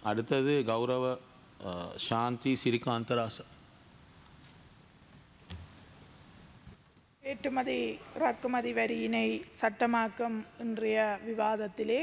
அடுத்தது கௌரவ அஹ், சாந்தி சிறிகாந்தராச ஏற்றுமதி இறக்குமதி வரியினை சட்டமாக்கும் இன்றைய விவாதத்திலே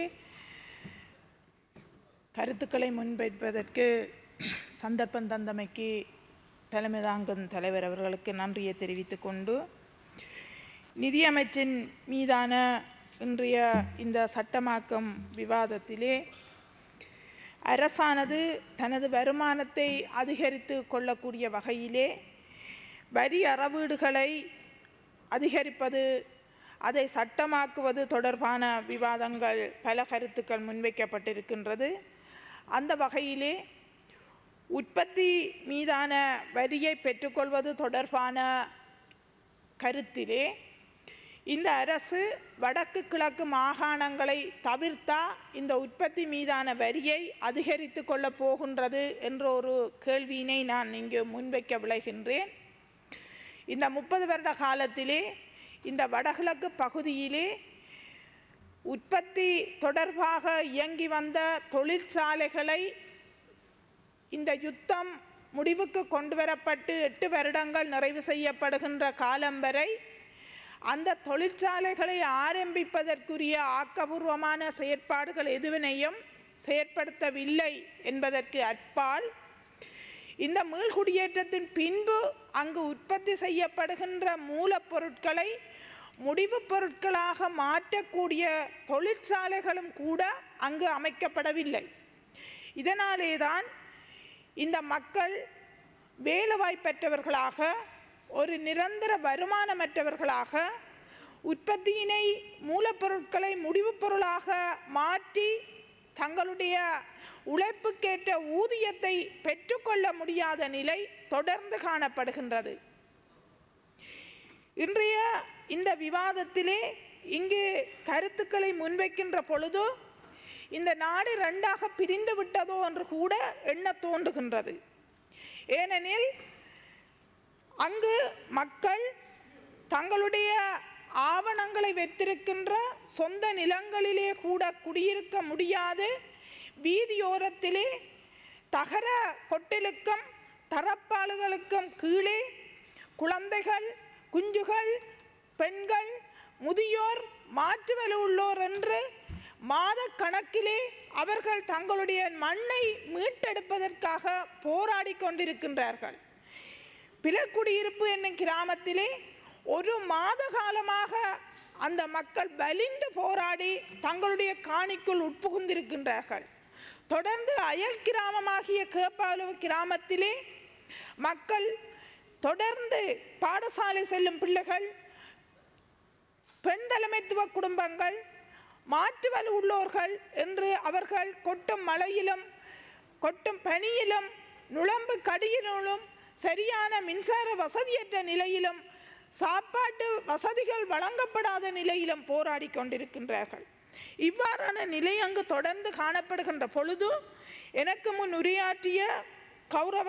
கருத்துக்களை முன்வைப்பதற்கு சந்தர்ப்பம் தந்தமைக்கு தலைமை தாங்கும் தலைவர் அவர்களுக்கு நன்றியை தெரிவித்துக் கொண்டு நிதியமைச்சின் மீதான இன்றைய இந்த சட்டமாக்கம் விவாதத்திலே அரசானது தனது வருமானத்தை அதிகரித்து கொள்ளக்கூடிய வகையிலே வரி அறவீடுகளை அதிகரிப்பது அதை சட்டமாக்குவது தொடர்பான விவாதங்கள் பல கருத்துக்கள் முன்வைக்கப்பட்டிருக்கின்றது அந்த வகையிலே உற்பத்தி மீதான வரியை பெற்றுக்கொள்வது தொடர்பான கருத்திலே இந்த அரசு வடக்கு கிழக்கு மாகாணங்களை தவிர்த்தா இந்த உற்பத்தி மீதான வரியை அதிகரித்து கொள்ளப் போகின்றது என்ற ஒரு கேள்வியினை நான் இங்கு முன்வைக்க விளைகின்றேன் இந்த முப்பது வருட காலத்திலே இந்த வடகிழக்கு பகுதியிலே உற்பத்தி தொடர்பாக இயங்கி வந்த தொழிற்சாலைகளை இந்த யுத்தம் முடிவுக்கு கொண்டு வரப்பட்டு எட்டு வருடங்கள் நிறைவு செய்யப்படுகின்ற காலம் வரை அந்த தொழிற்சாலைகளை ஆரம்பிப்பதற்குரிய ஆக்கபூர்வமான செயற்பாடுகள் எதுவினையும் செயற்படுத்தவில்லை என்பதற்கு அப்பால் இந்த மீள்குடியேற்றத்தின் பின்பு அங்கு உற்பத்தி செய்யப்படுகின்ற மூலப்பொருட்களை முடிவுப் பொருட்களாக மாற்றக்கூடிய தொழிற்சாலைகளும் கூட அங்கு அமைக்கப்படவில்லை இதனாலே தான் இந்த மக்கள் வேலைவாய்ப்பற்றவர்களாக ஒரு நிரந்தர வருமானமற்றவர்களாக உற்பத்தியினை மூலப்பொருட்களை முடிவுப் பொருளாக மாற்றி தங்களுடைய உழைப்புக்கேற்ற ஊதியத்தை பெற்றுக்கொள்ள முடியாத நிலை தொடர்ந்து காணப்படுகின்றது இன்றைய இந்த விவாதத்திலே இங்கு கருத்துக்களை முன்வைக்கின்ற பொழுது இந்த நாடு ரெண்டாக பிரிந்து விட்டதோ என்று கூட எண்ண தோன்றுகின்றது ஏனெனில் அங்கு மக்கள் தங்களுடைய ஆவணங்களை வைத்திருக்கின்ற சொந்த நிலங்களிலே கூட குடியிருக்க முடியாது வீதியோரத்திலே தகர கொட்டிலுக்கும் தரப்பாளுகளுக்கும் கீழே குழந்தைகள் குஞ்சுகள் பெண்கள் முதியோர் மாற்று வலு உள்ளோர் என்று மாத கணக்கிலே அவர்கள் தங்களுடைய மண்ணை மீட்டெடுப்பதற்காக போராடி கொண்டிருக்கின்றார்கள் பிலக்குடியிருப்பு என்னும் கிராமத்திலே ஒரு மாத காலமாக அந்த மக்கள் வலிந்து போராடி தங்களுடைய காணிக்குள் உட்புகுந்திருக்கின்றார்கள் தொடர்ந்து அயல் கிராமமாகிய கேப்பாலுவு கிராமத்திலே மக்கள் தொடர்ந்து பாடசாலை செல்லும் பிள்ளைகள் பெண் தலைமைத்துவ குடும்பங்கள் மாற்று வலு உள்ளோர்கள் என்று அவர்கள் கொட்டும் மழையிலும் கொட்டும் பனியிலும் நுழம்பு கடியிலும் சரியான மின்சார வசதியற்ற நிலையிலும் சாப்பாட்டு வசதிகள் வழங்கப்படாத நிலையிலும் போராடி கொண்டிருக்கின்றார்கள் இவ்வாறான நிலை அங்கு தொடர்ந்து காணப்படுகின்ற பொழுது எனக்கு முன் உரையாற்றிய கௌரவ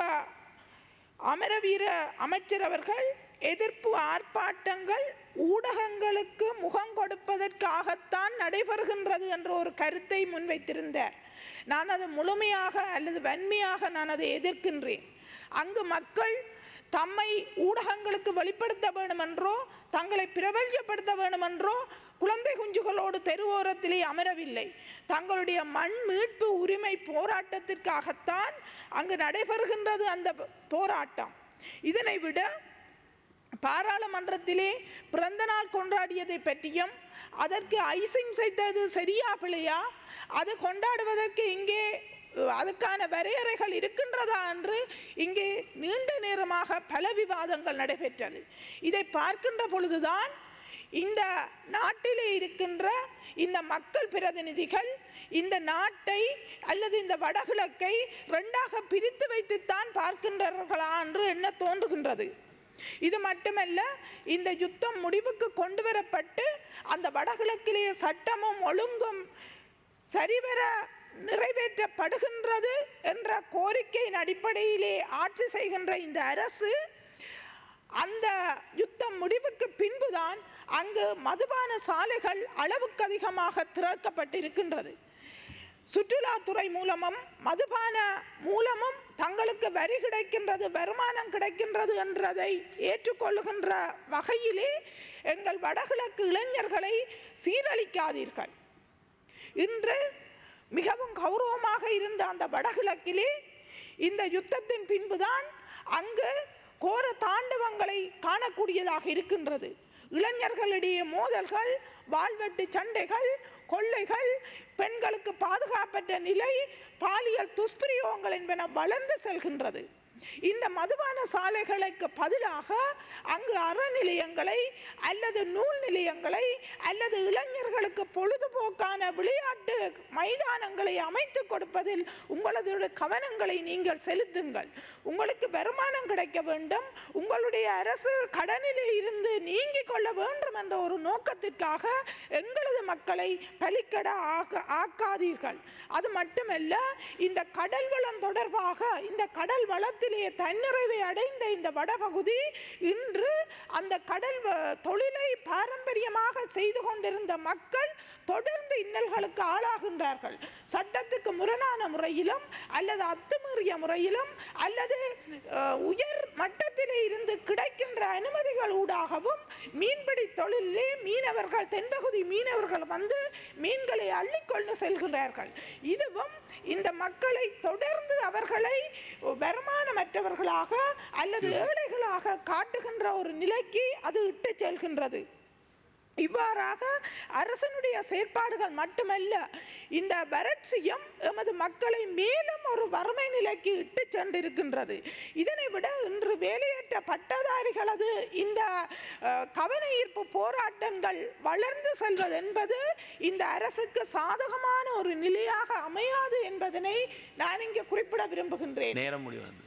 அமரவீர அமைச்சர் அவர்கள் எதிர்ப்பு ஆர்ப்பாட்டங்கள் ஊடகங்களுக்கு முகம் கொடுப்பதற்காகத்தான் நடைபெறுகின்றது என்ற ஒரு கருத்தை முன்வைத்திருந்தார் நான் அது முழுமையாக அல்லது வன்மையாக நான் அதை எதிர்க்கின்றேன் அங்கு மக்கள் தம்மை ஊடகங்களுக்கு வெளிப்படுத்த வேண்டுமென்றோ தங்களை பிரபல்யப்படுத்த வேண்டுமென்றோ குழந்தை குஞ்சுகளோடு தெருவோரத்திலே அமரவில்லை தங்களுடைய மண் மீட்பு உரிமை போராட்டத்திற்காகத்தான் அங்கு நடைபெறுகின்றது அந்த போராட்டம் இதனை விட பாராளுமன்றத்திலே பிறந்த நாள் கொண்டாடியதை பற்றியும் அதற்கு ஐசிங் செய்தது சரியா பிழையா அது கொண்டாடுவதற்கு இங்கே அதுக்கான வரையறைகள் இருக்கின்றதா என்று இங்கே நீண்ட நேரமாக பல விவாதங்கள் நடைபெற்றது இதை பார்க்கின்ற பொழுதுதான் இந்த நாட்டிலே இருக்கின்ற இந்த மக்கள் பிரதிநிதிகள் இந்த நாட்டை அல்லது இந்த வடகிழக்கை ரெண்டாக பிரித்து வைத்துத்தான் பார்க்கின்றார்களா என்று எண்ண தோன்றுகின்றது இது மட்டுமல்ல இந்த யுத்தம் முடிவுக்கு கொண்டு வரப்பட்டு அந்த வடகிழக்கிலேயே சட்டமும் ஒழுங்கும் சரிவர நிறைவேற்றப்படுகின்றது என்ற கோரிக்கையின் அடிப்படையிலே ஆட்சி செய்கின்ற இந்த அரசு அந்த யுத்தம் முடிவுக்கு பின்புதான் அங்கு மதுபான சாலைகள் அளவுக்கு அதிகமாக திறக்கப்பட்டிருக்கின்றது சுற்றுலாத்துறை மூலமும் மதுபான மூலமும் தங்களுக்கு வரி கிடைக்கின்றது வருமானம் கிடைக்கின்றது என்றதை ஏற்றுக்கொள்ளுகின்ற வகையிலே எங்கள் வடகிழக்கு இளைஞர்களை சீரழிக்காதீர்கள் இன்று மிகவும் கௌரவமாக இருந்த அந்த வடகிழக்கிலே இந்த யுத்தத்தின் பின்புதான் அங்கு கோர தாண்டவங்களை காணக்கூடியதாக இருக்கின்றது இளைஞர்களிடையே மோதல்கள் வாழ்வெட்டு சண்டைகள் கொள்ளைகள் பெண்களுக்கு பாதுகாப்பற்ற நிலை பாலியல் துஷ்பிரயோகங்கள் என்பன வளர்ந்து செல்கின்றது இந்த மதுபான சாலைகளுக்கு பதிலாக அங்கு அறநிலையங்களை அல்லது நூல் நிலையங்களை அல்லது இளைஞர்களுக்கு பொழுதுபோக்கான விளையாட்டு மைதானங்களை அமைத்து கொடுப்பதில் உங்களது கவனங்களை நீங்கள் செலுத்துங்கள் உங்களுக்கு வருமானம் கிடைக்க வேண்டும் உங்களுடைய அரசு கடனிலே இருந்து நீங்கிக் கொள்ள வேண்டும் என்ற ஒரு நோக்கத்திற்காக எங்களது மக்களை பலிக்கட ஆக்க ஆக்காதீர்கள் அது மட்டுமல்ல இந்த கடல் வளம் தொடர்பாக இந்த கடல் வளத்திலே தன்னிறைவை அடைந்த இந்த வடபகுதி இன்று அந்த கடல் வ- தொழிலை பாரம்பரியமாக செய்து கொண்டிருந்த மக்கள் தொடர்ந்து இன்னல்களுக்கு ஆளாகின்றார்கள் சட்டத்துக்கு முரணான முறையிலும் அல்லது அத்துமீறிய முறையிலும் அல்லது அஹ், உயர் மட்டத்திலே இருந்து கிடைக்கின்ற அனுமதிகள் ஊடாகவும் மீன்பிடி தொழிலே மீனவர்கள் தென்பகுதி மீனவர்கள் வந்து மீன்களை அள்ளிக்கொண்டு செல்கிறார்கள் இதுவும் இந்த மக்களை தொடர்ந்து அவர்களை வருமானமற்றவர்களாக அல்லது ஏழைகளாக காட்டுகின்ற ஒரு நிலைக்கு அது இட்டு செல்கின்றது இவ்வாறாக அரசனுடைய செயற்பாடுகள் மட்டுமல்ல இந்த வறட்சியும் எமது மக்களை மேலும் ஒரு வறுமை நிலைக்கு இட்டு சென்றிருக்கின்றது இதனை விட இன்று வேலையற்ற பட்டதாரிகளது இந்த அஹ், கவன ஈர்ப்பு போராட்டங்கள் வளர்ந்து செல்வது என்பது இந்த அரசுக்கு சாதகமான ஒரு நிலையாக அமையாது என்பதனை நான் இங்கே குறிப்பிட விரும்புகின்றேன் நேரம் முடிவடைந்தது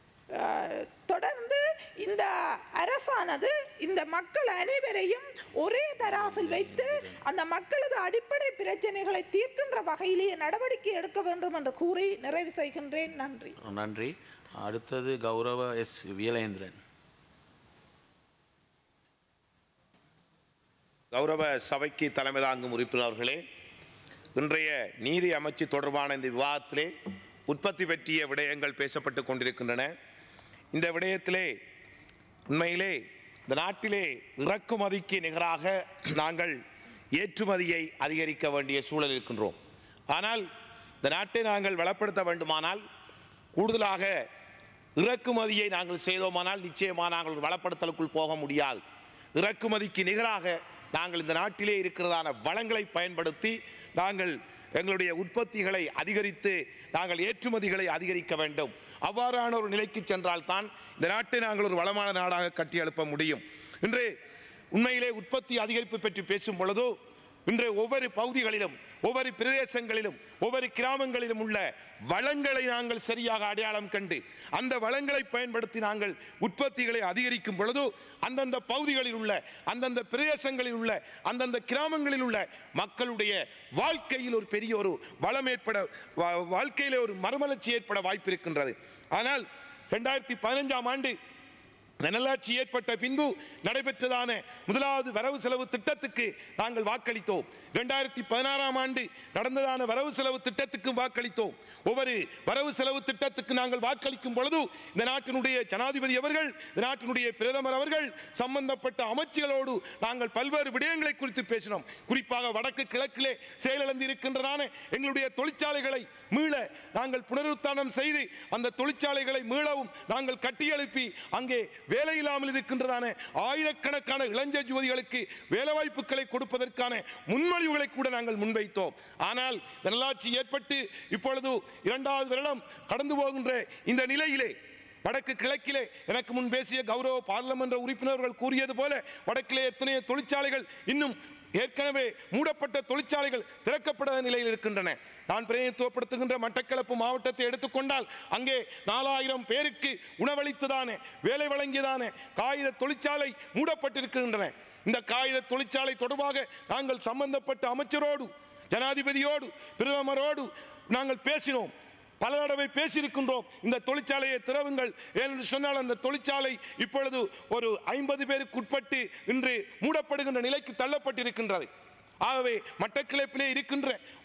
அஹ், தொடர்ந்து இந்த அரசானது இந்த மக்கள் அனைவரையும் ஒரே தராசில் வைத்து அந்த மக்களது அடிப்படை பிரச்சனைகளை தீர்க்கின்ற வகையிலேயே நடவடிக்கை எடுக்க வேண்டும் என்று கூறி நிறைவு செய்கின்றேன் நன்றி நன்றி அடுத்தது கௌரவ எஸ் வீலேந்திரன் கௌரவ சபைக்கு தலைமை தாங்கும் உறுப்பினர்களே இன்றைய நீதி அமைச்சு தொடர்பான இந்த விவாதத்திலே உற்பத்தி பற்றிய விடயங்கள் பேசப்பட்டு கொண்டிருக்கின்றன இந்த விடயத்திலே உண்மையிலே இந்த நாட்டிலே இறக்குமதிக்கு நிகராக நாங்கள் ஏற்றுமதியை அதிகரிக்க வேண்டிய சூழல் இருக்கின்றோம் ஆனால் இந்த நாட்டை நாங்கள் வளப்படுத்த வேண்டுமானால் கூடுதலாக இறக்குமதியை நாங்கள் செய்தோமானால் நிச்சயமாக நாங்கள் ஒரு வளப்படுத்தலுக்குள் போக முடியாது இறக்குமதிக்கு நிகராக நாங்கள் இந்த நாட்டிலே இருக்கிறதான வளங்களை பயன்படுத்தி நாங்கள் எங்களுடைய உற்பத்திகளை அதிகரித்து நாங்கள் ஏற்றுமதிகளை அதிகரிக்க வேண்டும் அவ்வாறான ஒரு நிலைக்கு சென்றால்தான் இந்த நாட்டை நாங்கள் ஒரு வளமான நாடாக கட்டி எழுப்ப முடியும் இன்று உண்மையிலே உற்பத்தி அதிகரிப்பு பற்றி பேசும் பொழுதோ இன்று ஒவ்வொரு பகுதிகளிலும் ஒவ்வொரு பிரதேசங்களிலும் ஒவ்வொரு கிராமங்களிலும் உள்ள வளங்களை நாங்கள் சரியாக அடையாளம் கண்டு அந்த வளங்களை பயன்படுத்தி நாங்கள் உற்பத்திகளை அதிகரிக்கும் பொழுது அந்தந்த பகுதிகளில் உள்ள அந்தந்த பிரதேசங்களில் உள்ள அந்தந்த கிராமங்களில் உள்ள மக்களுடைய வாழ்க்கையில் ஒரு பெரிய ஒரு வளம் ஏற்பட வா- வாழ்க்கையிலே ஒரு மறுமலர்ச்சி ஏற்பட வாய்ப்பு இருக்கின்றது ஆனால் ரெண்டாயிரத்தி பதினஞ்சாம் ஆண்டு நல்லாட்சி ஏற்பட்ட பின்பு நடைபெற்றதான முதலாவது வரவு செலவு திட்டத்துக்கு நாங்கள் வாக்களித்தோம் இரண்டாயிரத்தி பதினாறாம் ஆண்டு நடந்ததான வரவு செலவு திட்டத்துக்கும் வாக்களித்தோம் ஒவ்வொரு வரவு செலவு திட்டத்துக்கு நாங்கள் வாக்களிக்கும் பொழுது இந்த நாட்டினுடைய ஜனாதிபதி அவர்கள் இந்த நாட்டினுடைய பிரதமர் அவர்கள் சம்பந்தப்பட்ட அமைச்சுகளோடு நாங்கள் பல்வேறு விடயங்களை குறித்து பேசினோம் குறிப்பாக வடக்கு கிழக்கிலே செயலிழந்து இருக்கின்றதான எங்களுடைய தொழிற்சாலைகளை மீள நாங்கள் புனருத்தானம் செய்து அந்த தொழிற்சாலைகளை மீளவும் நாங்கள் கட்டியெழுப்பி அங்கே வேலை இல்லாமல் இருக்கின்றதான ஆயிரக்கணக்கான இளைஞர் யுவதிகளுக்கு வேலைவாய்ப்புகளை கொடுப்பதற்கான முன்மொழிவுகளை கூட நாங்கள் முன்வைத்தோம் ஆனால் இந்த நல்லாட்சி ஏற்பட்டு இப்பொழுது இரண்டாவது வருடம் கடந்து போகின்ற இந்த நிலையிலே வடக்கு கிழக்கிலே எனக்கு முன் பேசிய கௌரவ பாராளுமன்ற உறுப்பினர்கள் கூறியது போல வடக்கிலே எத்தனையோ தொழிற்சாலைகள் இன்னும் ஏற்கனவே மூடப்பட்ட தொழிற்சாலைகள் திறக்கப்படாத நிலையில் இருக்கின்றன நான் பிரதிநிதித்துவப்படுத்துகின்ற மட்டக்களப்பு மாவட்டத்தை எடுத்துக்கொண்டால் அங்கே நாலாயிரம் பேருக்கு உணவளித்ததான வேலை வழங்கியதான காகித தொழிற்சாலை மூடப்பட்டிருக்கின்றன இந்த காகித தொழிற்சாலை தொடர்பாக நாங்கள் சம்பந்தப்பட்ட அமைச்சரோடு ஜனாதிபதியோடு பிரதமரோடு நாங்கள் பேசினோம் பல தடவை பேசியிருக்கின்றோம் இந்த தொழிற்சாலையை திறவுங்கள் ஏனென்று சொன்னால் அந்த தொழிற்சாலை இப்பொழுது ஒரு ஐம்பது பேருக்கு உட்பட்டு இன்று மூடப்படுகின்ற நிலைக்கு தள்ளப்பட்டிருக்கின்றது ஆகவே மட்டக்கிழப்பிலே இருக்கின்ற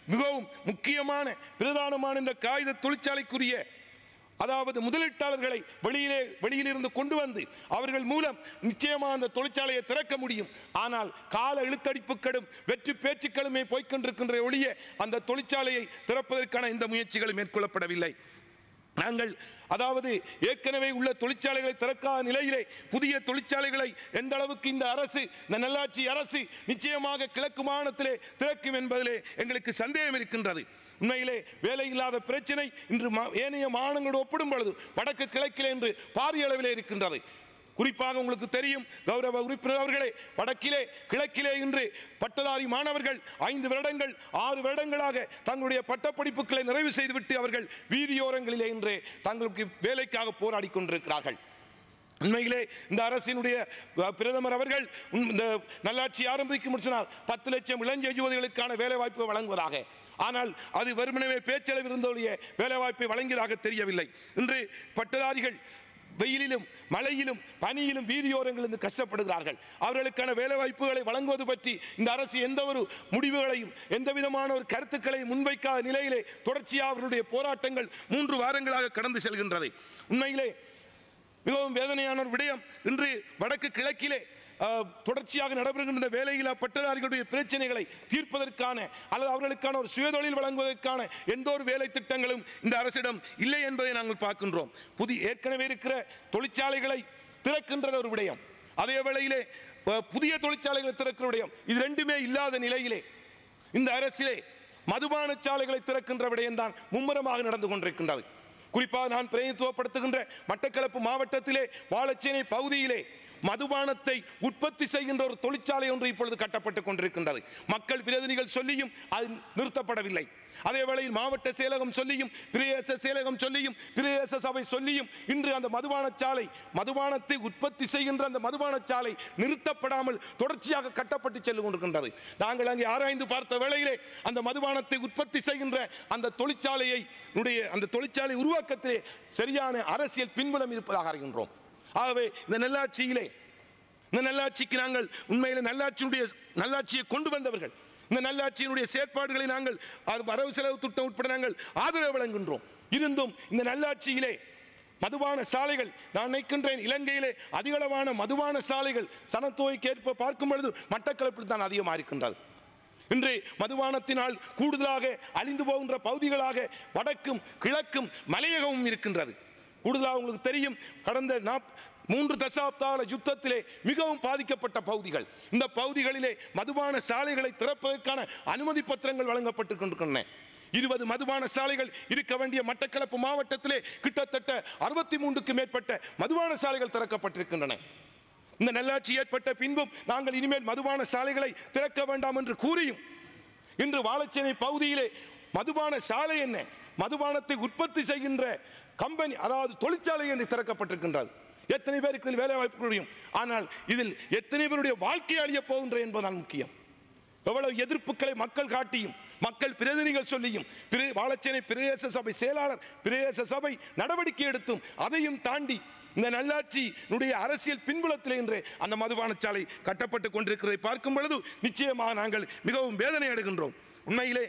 மிகவும் முக்கியமான பிரதானமான இந்த காகித தொழிற்சாலைக்குரிய அதாவது முதலீட்டாளர்களை வெளியிலே வெளியிலிருந்து கொண்டு வந்து அவர்கள் மூலம் நிச்சயமாக அந்த தொழிற்சாலையை திறக்க முடியும் ஆனால் கால இழுத்தடிப்புகளும் வெற்றி பேச்சுக்களுமே போய்க்கொண்டிருக்கின்ற ஒழிய அந்த தொழிற்சாலையை திறப்பதற்கான இந்த முயற்சிகள் மேற்கொள்ளப்படவில்லை நாங்கள் அதாவது ஏற்கனவே உள்ள தொழிற்சாலைகளை திறக்காத நிலையிலே புதிய தொழிற்சாலைகளை எந்த அளவுக்கு இந்த அரசு இந்த நல்லாட்சி அரசு நிச்சயமாக கிழக்கு மாநிலத்திலே திறக்கும் என்பதிலே எங்களுக்கு சந்தேகம் இருக்கின்றது உண்மையிலே வேலை இல்லாத பிரச்சனை இன்று மா- ஏனைய மாநிலங்களோடு ஒப்பிடும் பொழுது வடக்கு கிழக்கிலே என்று பாரிய அளவிலே இருக்கின்றது குறிப்பாக உங்களுக்கு தெரியும் கௌரவ உறுப்பினர் அவர்களே வடக்கிலே கிழக்கிலே இன்று பட்டதாரி மாணவர்கள் ஐந்து வருடங்கள் ஆறு வருடங்களாக தங்களுடைய பட்டப்படிப்புகளை நிறைவு செய்துவிட்டு அவர்கள் வீதியோரங்களிலே இன்று தங்களுக்கு வேலைக்காக போராடி கொண்டிருக்கிறார்கள் உண்மையிலே இந்த அரசினுடைய அஹ், பிரதமர் அவர்கள் உம், இந்த நல்லாட்சி ஆரம்பிக்கும் சொன்னால் பத்து லட்சம் இளஞ்ச யுவதிகளுக்கான வேலை வாய்ப்பு வழங்குவதாக ஆனால் அது வெறுமனவே பேச்சளவில் இருந்தோடைய வேலை வாய்ப்பை வழங்கியதாக தெரியவில்லை இன்று பட்டதாரிகள் வெயிலிலும் மழையிலும் பனியிலும் வீதியோரங்களிலிருந்து கஷ்டப்படுகிறார்கள் அவர்களுக்கான வேலை வாய்ப்புகளை வழங்குவது பற்றி இந்த அரசு எந்த ஒரு முடிவுகளையும் எந்த விதமான ஒரு கருத்துக்களையும் முன்வைக்காத நிலையிலே தொடர்ச்சியாக அவர்களுடைய போராட்டங்கள் மூன்று வாரங்களாக கடந்து செல்கின்றது உண்மையிலே மிகவும் வேதனையான ஒரு விடயம் இன்று வடக்கு கிழக்கிலே அஹ், தொடர்ச்சியாக நடைபெறுகின்ற இந்த வேலையில்லா பட்டதாரிகளுடைய பிரச்சனைகளை தீர்ப்பதற்கான அல்லது அவர்களுக்கான ஒரு சுயதொழில் வழங்குவதற்கான எந்த ஒரு வேலை திட்டங்களும் இந்த அரசிடம் இல்லை என்பதை நாங்கள் பார்க்கின்றோம் புதிய ஏற்கனவே இருக்கிற தொழிற்சாலைகளை திறக்கின்ற ஒரு விடயம் அதே வேளையிலே அஹ், புதிய தொழிற்சாலைகளை திறக்கிற விடயம் இது ரெண்டுமே இல்லாத நிலையிலே இந்த அரசிலே மதுபான சாலைகளை திறக்கின்ற விடயம்தான் மும்முரமாக நடந்து கொண்டிருக்கின்றது குறிப்பாக நான் பிரதிநிதித்துவப்படுத்துகின்ற மட்டக்களப்பு மாவட்டத்திலே வாழச்சேனை பகுதியிலே மதுபானத்தை உற்பத்தி செய்கின்ற ஒரு தொழிற்சாலை ஒன்று இப்பொழுது கட்டப்பட்டுக் கொண்டிருக்கின்றது மக்கள் பிரதிநிதிகள் சொல்லியும் அது நிறுத்தப்படவில்லை அதே வேளையில் மாவட்ட செயலகம் சொல்லியும் பிரதேச செயலகம் சொல்லியும் பிரதேச சபை சொல்லியும் இன்று அந்த மதுபான சாலை மதுபானத்தை உற்பத்தி செய்கின்ற அந்த மதுபான சாலை நிறுத்தப்படாமல் தொடர்ச்சியாக கட்டப்பட்டு சென்று கொண்டிருக்கின்றது நாங்கள் அங்கே ஆராய்ந்து பார்த்த வேளையிலே அந்த மதுபானத்தை உற்பத்தி செய்கின்ற அந்த தொழிற்சாலையை உடைய அந்த தொழிற்சாலை உருவாக்கத்திலே சரியான அரசியல் பின்புலம் இருப்பதாக அறிகின்றோம் ஆகவே இந்த நல்லாட்சியிலே இந்த நல்லாட்சிக்கு நாங்கள் உண்மையிலே நல்லாட்சியினுடைய நல்லாட்சியை கொண்டு வந்தவர்கள் இந்த நல்லாட்சியினுடைய செயற்பாடுகளை நாங்கள் அது வரவு செலவு திட்டம் உட்பட நாங்கள் ஆதரவு வழங்குகின்றோம் இருந்தும் இந்த நல்லாட்சியிலே மதுபான சாலைகள் நான் நினைக்கின்றேன் இலங்கையிலே அதிகளவான மதுபான சாலைகள் சனத்தொகைக்கு ஏற்ப பார்க்கும் பொழுது மட்டக்களப்பில் தான் அதிகமாக இருக்கின்றது இன்று மதுபானத்தினால் கூடுதலாக அழிந்து போகின்ற பகுதிகளாக வடக்கும் கிழக்கும் மலையகமும் இருக்கின்றது கூடுதலாக உங்களுக்கு தெரியும் கடந்த நாப் மூன்று தசாப்தால யுத்தத்திலே மிகவும் பாதிக்கப்பட்ட பகுதிகள் இந்த பகுதிகளிலே மதுபான சாலைகளை திறப்பதற்கான அனுமதி பத்திரங்கள் வழங்கப்பட்டு கொண்டிருக்கின்றன இருபது மதுபான சாலைகள் இருக்க வேண்டிய மட்டக்களப்பு மாவட்டத்திலே கிட்டத்தட்ட அறுபத்தி மூன்றுக்கு மேற்பட்ட மதுபான சாலைகள் திறக்கப்பட்டிருக்கின்றன இந்த நல்லாட்சி ஏற்பட்ட பின்பும் நாங்கள் இனிமேல் மதுபான சாலைகளை திறக்க வேண்டாம் என்று கூறியும் இன்று வாழச்சேனை பகுதியிலே மதுபான சாலை என்ன மதுபானத்தை உற்பத்தி செய்கின்ற கம்பெனி அதாவது தொழிற்சாலை என்று திறக்கப்பட்டிருக்கின்றது எத்தனை பேருக்கு இதில் வேலை வாய்ப்பு முடியும் ஆனால் இதில் எத்தனை பேருடைய வாழ்க்கை அழியப் போகின்ற என்பதுதான் முக்கியம் எவ்வளவு எதிர்ப்புகளை மக்கள் காட்டியும் மக்கள் பிரதிநிதிகள் சொல்லியும் பிர- வாழச்சேனை பிரதேச சபை செயலாளர் பிரதேச சபை நடவடிக்கை எடுத்தும் அதையும் தாண்டி இந்த நல்லாட்சியினுடைய அரசியல் பின்புலத்தில் இன்று அந்த மதுபான சாலை கட்டப்பட்டு கொண்டிருக்கிறதை பார்க்கும் பொழுது நிச்சயமாக நாங்கள் மிகவும் வேதனை அடைகின்றோம் உண்மையிலே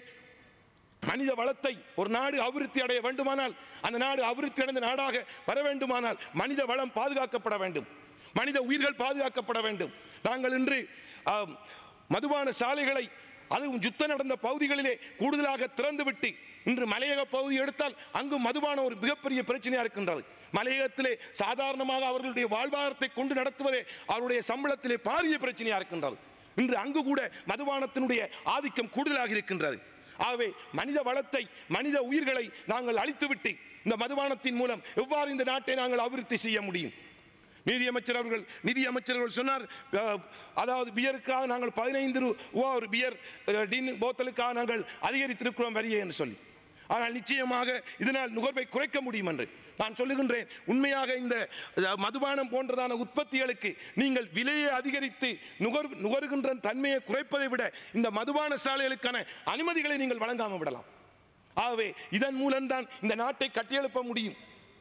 மனித வளத்தை ஒரு நாடு அபிவிருத்தி அடைய வேண்டுமானால் அந்த நாடு அபிவிருத்தி அடைந்த நாடாக வர வேண்டுமானால் மனித வளம் பாதுகாக்கப்பட வேண்டும் மனித உயிர்கள் பாதுகாக்கப்பட வேண்டும் நாங்கள் இன்று ஆம், மதுபான சாலைகளை அதுவும் யுத்தம் நடந்த பகுதிகளிலே கூடுதலாக திறந்துவிட்டு இன்று மலையக பகுதி எடுத்தால் அங்கு மதுபான ஒரு மிகப்பெரிய பிரச்சனையாக இருக்கின்றது மலையகத்திலே சாதாரணமாக அவர்களுடைய வாழ்வாதாரத்தை கொண்டு நடத்துவதே அவருடைய சம்பளத்திலே பாரிய பிரச்சனையாக இருக்கின்றது இன்று அங்கு கூட மதுபானத்தினுடைய ஆதிக்கம் கூடுதலாக இருக்கின்றது ஆகவே மனித வளத்தை மனித உயிர்களை நாங்கள் அழித்துவிட்டு இந்த மதுபானத்தின் மூலம் எவ்வாறு இந்த நாட்டை நாங்கள் அபிவிருத்தி செய்ய முடியும் நீதியமைச்சர் அவர்கள் நிதி அமைச்சர்கள் சொன்னார் அஹ், அதாவது பியருக்காக நாங்கள் பதினைந்து ரூபா ஒரு பியர் அஹ், டின் போத்தலுக்காக நாங்கள் அதிகரித்திருக்கிறோம் வரியை என்று சொல்லி ஆனால் நிச்சயமாக இதனால் நுகர்வை குறைக்க முடியும் என்று நான் சொல்லுகின்றேன் உண்மையாக இந்த அஹ், மதுபானம் போன்றதான உற்பத்திகளுக்கு நீங்கள் விலையை அதிகரித்து நுகர் நுகர்கின்ற தன்மையை குறைப்பதை விட இந்த மதுபான சாலைகளுக்கான அனுமதிகளை நீங்கள் வழங்காமல் விடலாம் ஆகவே இதன் மூலம்தான் இந்த நாட்டை கட்டியெழுப்ப முடியும்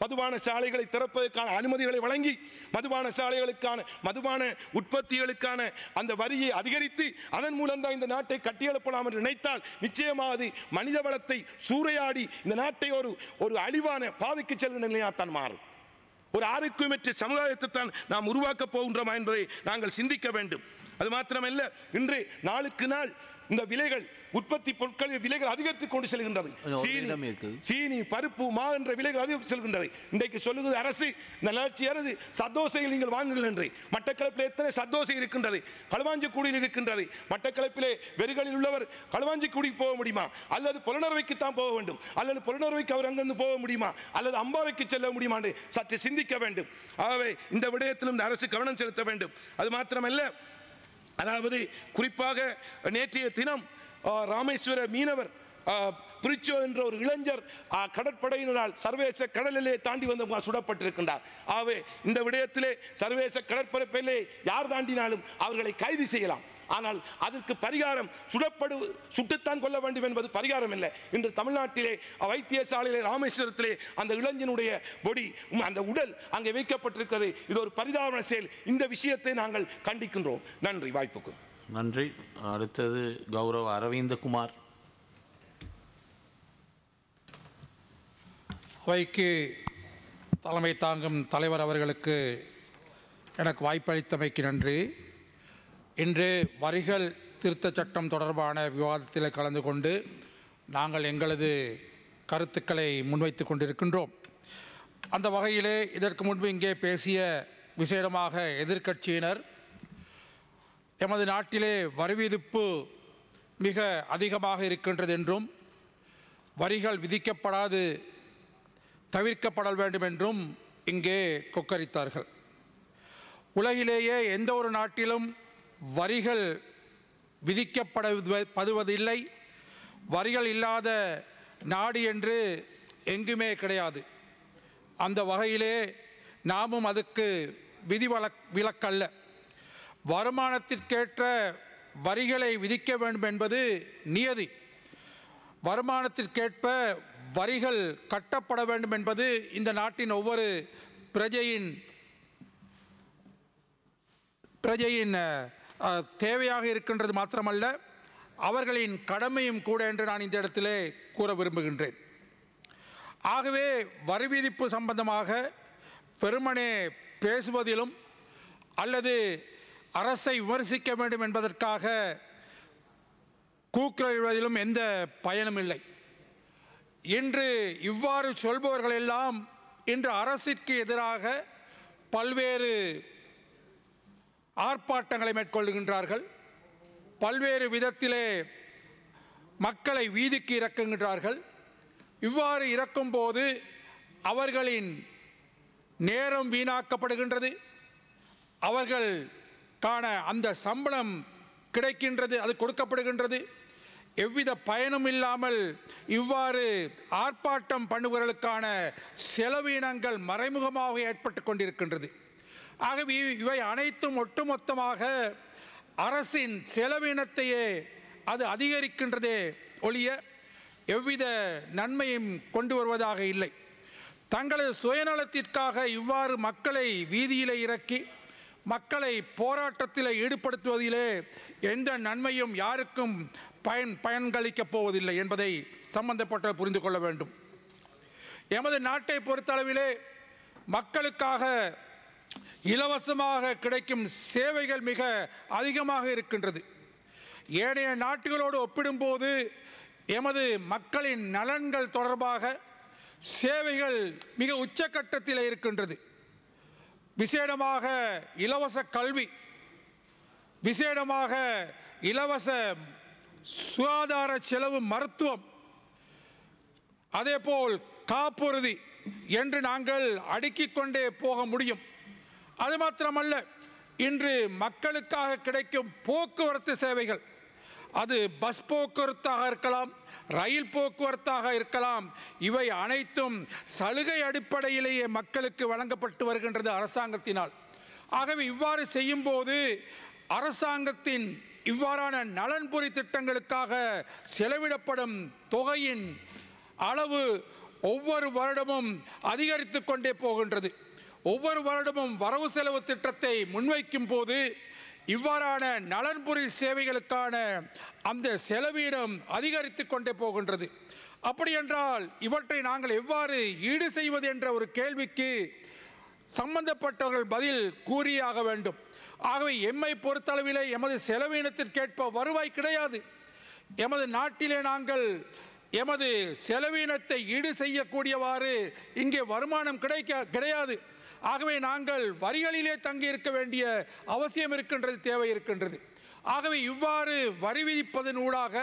மதுபான சாலைகளை திறப்பதற்கான அனுமதிகளை வழங்கி மதுபான சாலைகளுக்கான மதுபான உற்பத்திகளுக்கான அந்த வரியை அதிகரித்து அதன் மூலம் தான் இந்த நாட்டை கட்டியெழுப்பலாம் என்று நினைத்தால் நிச்சயமாக அது மனித வளத்தை சூறையாடி இந்த நாட்டை ஒரு ஒரு அழிவான பாதைக்கு செல்கின்ற நிலையாகத்தான் மாறும் ஒரு ஆரோக்கியமற்ற சமுதாயத்தை தான் நாம் உருவாக்கப் போகின்றோமா என்பதை நாங்கள் சிந்திக்க வேண்டும் அது மாத்திரமல்ல இன்று நாளுக்கு நாள் இந்த விலைகள் உற்பத்தி பொருட்களின் விலைகள் அதிகரித்துக் கொண்டு செல்கின்றது ஒரு சீனி இடம் இருக்குது. சீனி பருப்பு மா என்ற விலைகள் அதிகரித்து செல்கின்றது இன்றைக்கு சொல்லுகிறது அரசு இந்த நிலச்சி அரசு சத்தோசையில் நீங்கள் வாங்குங்கள் என்று மட்டக்களப்பில் எத்தனை சத்தோசை இருக்கின்றது களுவாஞ்சிக்குடியில் இருக்கின்றது மட்டக்களப்பிலே வெறுகளில் உள்ளவர் களுவாஞ்சிக்குடிக்கு போக முடியுமா அல்லது புலனர்வைக்கு தான் போக வேண்டும் அல்லது புலனர்வைக்கு அவர் அங்கிருந்து போக முடியுமா அல்லது அம்பாவைக்கு செல்ல முடியுமா என்று சற்று சிந்திக்க வேண்டும் ஆகவே இந்த விடயத்திலும் இந்த அரசு கவனம் செலுத்த வேண்டும் அது மாத்திரமல்ல அதாவது குறிப்பாக நேற்றைய தினம் ஆ, ராமேஸ்வர மீனவர் ஆ, பிரிச்சோ என்ற ஒரு இளைஞர் ஆ, கடற்படையினரால் சர்வதேச கடலிலே தாண்டி வந்து மு- சுடப்பட்டிருக்கின்றார் ஆகவே இந்த விடயத்திலே சர்வதேச கடற்பரப்பிலே யார் தாண்டினாலும் அவர்களை கைது செய்யலாம் ஆனால் அதற்கு பரிகாரம் சுடப்படு சுட்டுத்தான் கொள்ள வேண்டும் என்பது பரிகாரம் இல்லை இன்று தமிழ்நாட்டிலே வைத்தியசாலையிலே ராமேஸ்வரத்திலே அந்த இளைஞனுடைய பொடி உம், அந்த உடல் அங்கே வைக்கப்பட்டிருக்கிறது இது ஒரு பரிதாபன செயல் இந்த விஷயத்தை நாங்கள் கண்டிக்கின்றோம் நன்றி வாய்ப்புக்கு நன்றி அடுத்தது கௌரவ அரவிந்தகுமார் அவைக்கு தலைமை தாங்கும் தலைவர் அவர்களுக்கு எனக்கு வாய்ப்பளித்தமைக்கு நன்றி இன்று வரிகள் திருத்தச் சட்டம் தொடர்பான விவாதத்தில் கலந்து கொண்டு நாங்கள் எங்களது கருத்துக்களை முன்வைத்து கொண்டிருக்கின்றோம் அந்த வகையிலே இதற்கு முன்பு இங்கே பேசிய விசேடமாக எதிர்க்கட்சியினர் எமது நாட்டிலே வரி விதிப்பு மிக அதிகமாக இருக்கின்றது என்றும் வரிகள் விதிக்கப்படாது தவிர்க்கப்பட வேண்டும் என்றும் இங்கே கொக்கரித்தார்கள் உலகிலேயே எந்த ஒரு நாட்டிலும் வரிகள் விதிக்கப்படுவதில்லை வரிகள் இல்லாத நாடு என்று எங்குமே கிடையாது அந்த வகையிலே நாமும் அதுக்கு விதிவலக் விலக்கல்ல வருமானத்திற்கேற்ற வரிகளை விதிக்க வேண்டும் என்பது நியதி வருமானத்திற்கேற்ப வரிகள் கட்டப்பட வேண்டும் என்பது இந்த நாட்டின் ஒவ்வொரு பிரஜையின் பிரஜையின் அஹ், அஹ், தேவையாக இருக்கின்றது மாத்திரமல்ல அவர்களின் கடமையும் கூட என்று நான் இந்த இடத்திலே கூற விரும்புகின்றேன் ஆகவே வரி விதிப்பு சம்பந்தமாக வெறுமனே பேசுவதிலும் அல்லது அரசை விமர்சிக்க வேண்டும் என்பதற்காக கூக்குரலிடுவதிலும் எந்த பயனும் இல்லை இன்று இவ்வாறு சொல்பவர்கள் எல்லாம் இன்று அரசிற்கு எதிராக பல்வேறு ஆர்ப்பாட்டங்களை மேற்கொள்கின்றார்கள் பல்வேறு விதத்திலே மக்களை வீதிக்கு இறக்குகின்றார்கள் இவ்வாறு இறக்கும்போது அவர்களின் நேரம் வீணாக்கப்படுகின்றது அவர்கள் காண அந்த சம்பளம் கிடைக்கின்றது அது கொடுக்கப்படுகின்றது எவ்வித பயனும் இல்லாமல் இவ்வாறு ஆர்ப்பாட்டம் பண்ணுபவர்களுக்கான செலவினங்கள் மறைமுகமாக ஏற்பட்டு கொண்டிருக்கின்றது ஆகவே இவை அனைத்தும் ஒட்டுமொத்தமாக அரசின் செலவினத்தையே அது அதிகரிக்கின்றதே ஒழிய எவ்வித நன்மையும் கொண்டு வருவதாக இல்லை தங்களது சுயநலத்திற்காக இவ்வாறு மக்களை வீதியிலே இறக்கி மக்களை போராட்டத்தில் ஈடுபடுத்துவதிலே எந்த நன்மையும் யாருக்கும் பயன் பயன்களிக்கப் போவதில்லை என்பதை சம்பந்தப்பட்ட புரிந்து கொள்ள வேண்டும் எமது நாட்டை பொறுத்தளவிலே மக்களுக்காக இலவசமாக கிடைக்கும் சேவைகள் மிக அதிகமாக இருக்கின்றது ஏனைய நாட்டுகளோடு ஒப்பிடும்போது எமது மக்களின் நலன்கள் தொடர்பாக சேவைகள் மிக உச்சக்கட்டத்தில் இருக்கின்றது விசேடமாக இலவச கல்வி விசேடமாக இலவச சுகாதார செலவு மருத்துவம் அதேபோல் காப்புறுதி என்று நாங்கள் அடுக்கிக் கொண்டே போக முடியும் அது மாத்திரமல்ல இன்று மக்களுக்காக கிடைக்கும் போக்குவரத்து சேவைகள் அது பஸ் போக்குவரத்தாக இருக்கலாம் ரயில் போக்குவரத்தாக இருக்கலாம் இவை அனைத்தும் சலுகை அடிப்படையிலேயே மக்களுக்கு வழங்கப்பட்டு வருகின்றது அரசாங்கத்தினால் ஆகவே இவ்வாறு செய்யும்போது அரசாங்கத்தின் இவ்வாறான நலன்புரி திட்டங்களுக்காக செலவிடப்படும் தொகையின் அளவு ஒவ்வொரு வருடமும் அதிகரித்து கொண்டே போகின்றது ஒவ்வொரு வருடமும் வரவு செலவு திட்டத்தை முன்வைக்கும் போது இவ்வாறான நலன்புரி சேவைகளுக்கான அந்த செலவீனம் அதிகரித்து கொண்டே போகின்றது அப்படி என்றால் இவற்றை நாங்கள் எவ்வாறு ஈடு செய்வது என்ற ஒரு கேள்விக்கு சம்பந்தப்பட்டவர்கள் பதில் கூறியாக வேண்டும் ஆகவே எம்மை பொறுத்தளவிலே எமது செலவீனத்திற்கேற்ப வருவாய் கிடையாது எமது நாட்டிலே நாங்கள் எமது செலவீனத்தை ஈடு செய்யக்கூடியவாறு இங்கே வருமானம் கிடைக்க கிடையாது ஆகவே நாங்கள் வரிகளிலே தங்கி இருக்க வேண்டிய அவசியம் இருக்கின்றது தேவை இருக்கின்றது ஆகவே இவ்வாறு வரி விதிப்பதன் ஊடாக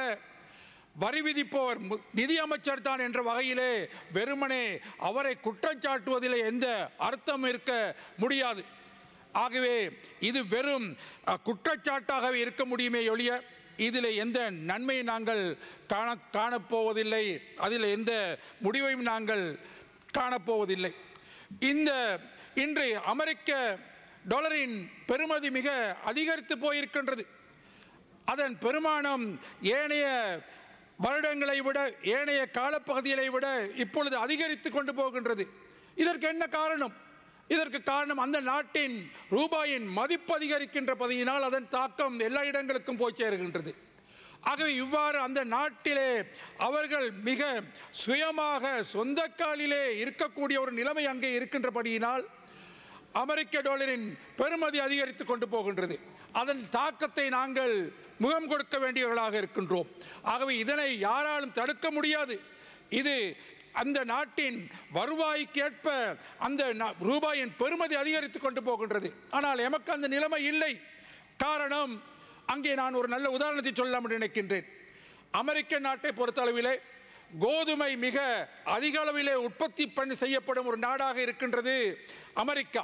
வரி விதிப்பவர் மு- நிதி அமைச்சர் தான் என்ற வகையிலே வெறுமனே அவரை குற்றம் சாட்டுவதில் எந்த அர்த்தம் இருக்க முடியாது ஆகவே இது வெறும் அ, குற்றச்சாட்டாகவே இருக்க முடியுமே ஒழிய இதில் எந்த நன்மையை நாங்கள் காண காணப்போவதில்லை அதில் எந்த முடிவையும் நாங்கள் காணப்போவதில்லை இந்த இன்று அமெரிக்க டாலரின் பெறுமதி மிக அதிகரித்து போயிருக்கின்றது அதன் பெருமானம் ஏனைய வருடங்களை விட ஏனைய காலப்பகுதிகளை விட இப்பொழுது அதிகரித்து கொண்டு போகின்றது இதற்கு என்ன காரணம் இதற்கு காரணம் அந்த நாட்டின் ரூபாயின் மதிப்பு அதிகரிக்கின்ற பதியினால் அதன் தாக்கம் எல்லா இடங்களுக்கும் போய் சேருகின்றது ஆகவே இவ்வாறு அந்த நாட்டிலே அவர்கள் மிக சுயமாக சொந்த காலிலே இருக்கக்கூடிய ஒரு நிலைமை அங்கே இருக்கின்றபடியினால் அமெரிக்க டாலரின் பெறுமதி அதிகரித்து கொண்டு போகின்றது அதன் தாக்கத்தை நாங்கள் முகம் கொடுக்க வேண்டியவர்களாக இருக்கின்றோம் ஆகவே இதனை யாராலும் தடுக்க முடியாது இது அந்த நாட்டின் வருவாய்க்கேற்ப அந்த நா- ரூபாயின் பெறுமதி அதிகரித்து கொண்டு போகின்றது ஆனால் எமக்கு அந்த நிலைமை இல்லை காரணம் அங்கே நான் ஒரு நல்ல உதாரணத்தை சொல்லலாம் என்று நினைக்கின்றேன் அமெரிக்க நாட்டை பொறுத்தளவிலே கோதுமை மிக அதிக அளவிலே உற்பத்தி பண்ணி செய்யப்படும் ஒரு நாடாக இருக்கின்றது அமெரிக்கா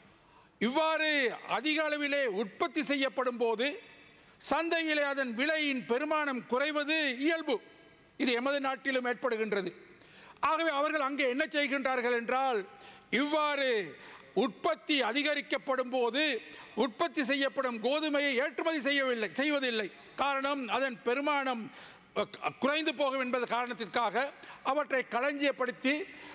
இவ்வாறு அதிக அளவிலே உற்பத்தி செய்யப்படும் போது சந்தையிலே அதன் விலையின் பெருமானம் குறைவது இயல்பு இது எமது நாட்டிலும் ஏற்படுகின்றது ஆகவே அவர்கள் அங்கே என்ன செய்கின்றார்கள் என்றால் இவ்வாறு உற்பத்தி அதிகரிக்கப்படும் போது உற்பத்தி செய்யப்படும் கோதுமையை ஏற்றுமதி செய்யவில்லை செய்வதில்லை காரணம் அதன் பெருமானம் அஹ், குறைந்து போகும் என்பது காரணத்திற்காக அவற்றை களஞ்சியப்படுத்தி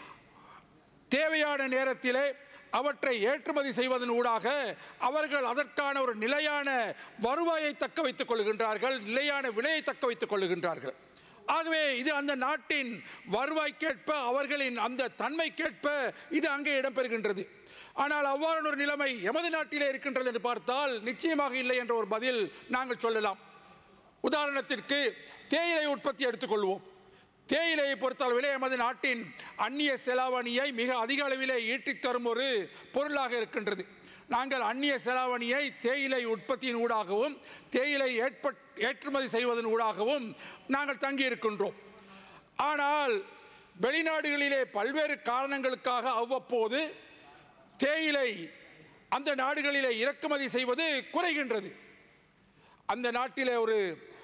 தேவையான நேரத்திலே அவற்றை ஏற்றுமதி செய்வதன் ஊடாக அவர்கள் அதற்கான ஒரு நிலையான வருவாயை தக்க வைத்துக் கொள்கின்றார்கள் நிலையான விலையை தக்க வைத்துக் கொள்கின்றார்கள் ஆகவே இது அந்த நாட்டின் வருவாய்க்கேற்ப அவர்களின் அந்த தன்மைக்கேற்ப இது அங்கே இடம்பெறுகின்றது ஆனால் அவ்வாறான ஒரு நிலைமை எமது நாட்டிலே இருக்கின்றது என்று பார்த்தால் நிச்சயமாக இல்லை என்ற ஒரு பதில் நாங்கள் சொல்லலாம் உதாரணத்திற்கு தேயிலை உற்பத்தி எடுத்துக்கொள்வோம் தேயிலையை பொறுத்தளவிலே எமது நாட்டின் அந்நிய செலாவணியை மிக அதிக அளவிலே ஈட்டித் தரும் ஒரு பொருளாக இருக்கின்றது நாங்கள் அந்நிய செலாவணியை தேயிலை உற்பத்தியின் ஊடாகவும் தேயிலை ஏற்பட் ஏற்றுமதி செய்வதன் ஊடாகவும் நாங்கள் தங்கி இருக்கின்றோம் ஆனால் வெளிநாடுகளிலே பல்வேறு காரணங்களுக்காக அவ்வப்போது தேயிலை அந்த நாடுகளிலே இறக்குமதி செய்வது குறைகின்றது அந்த நாட்டிலே ஒரு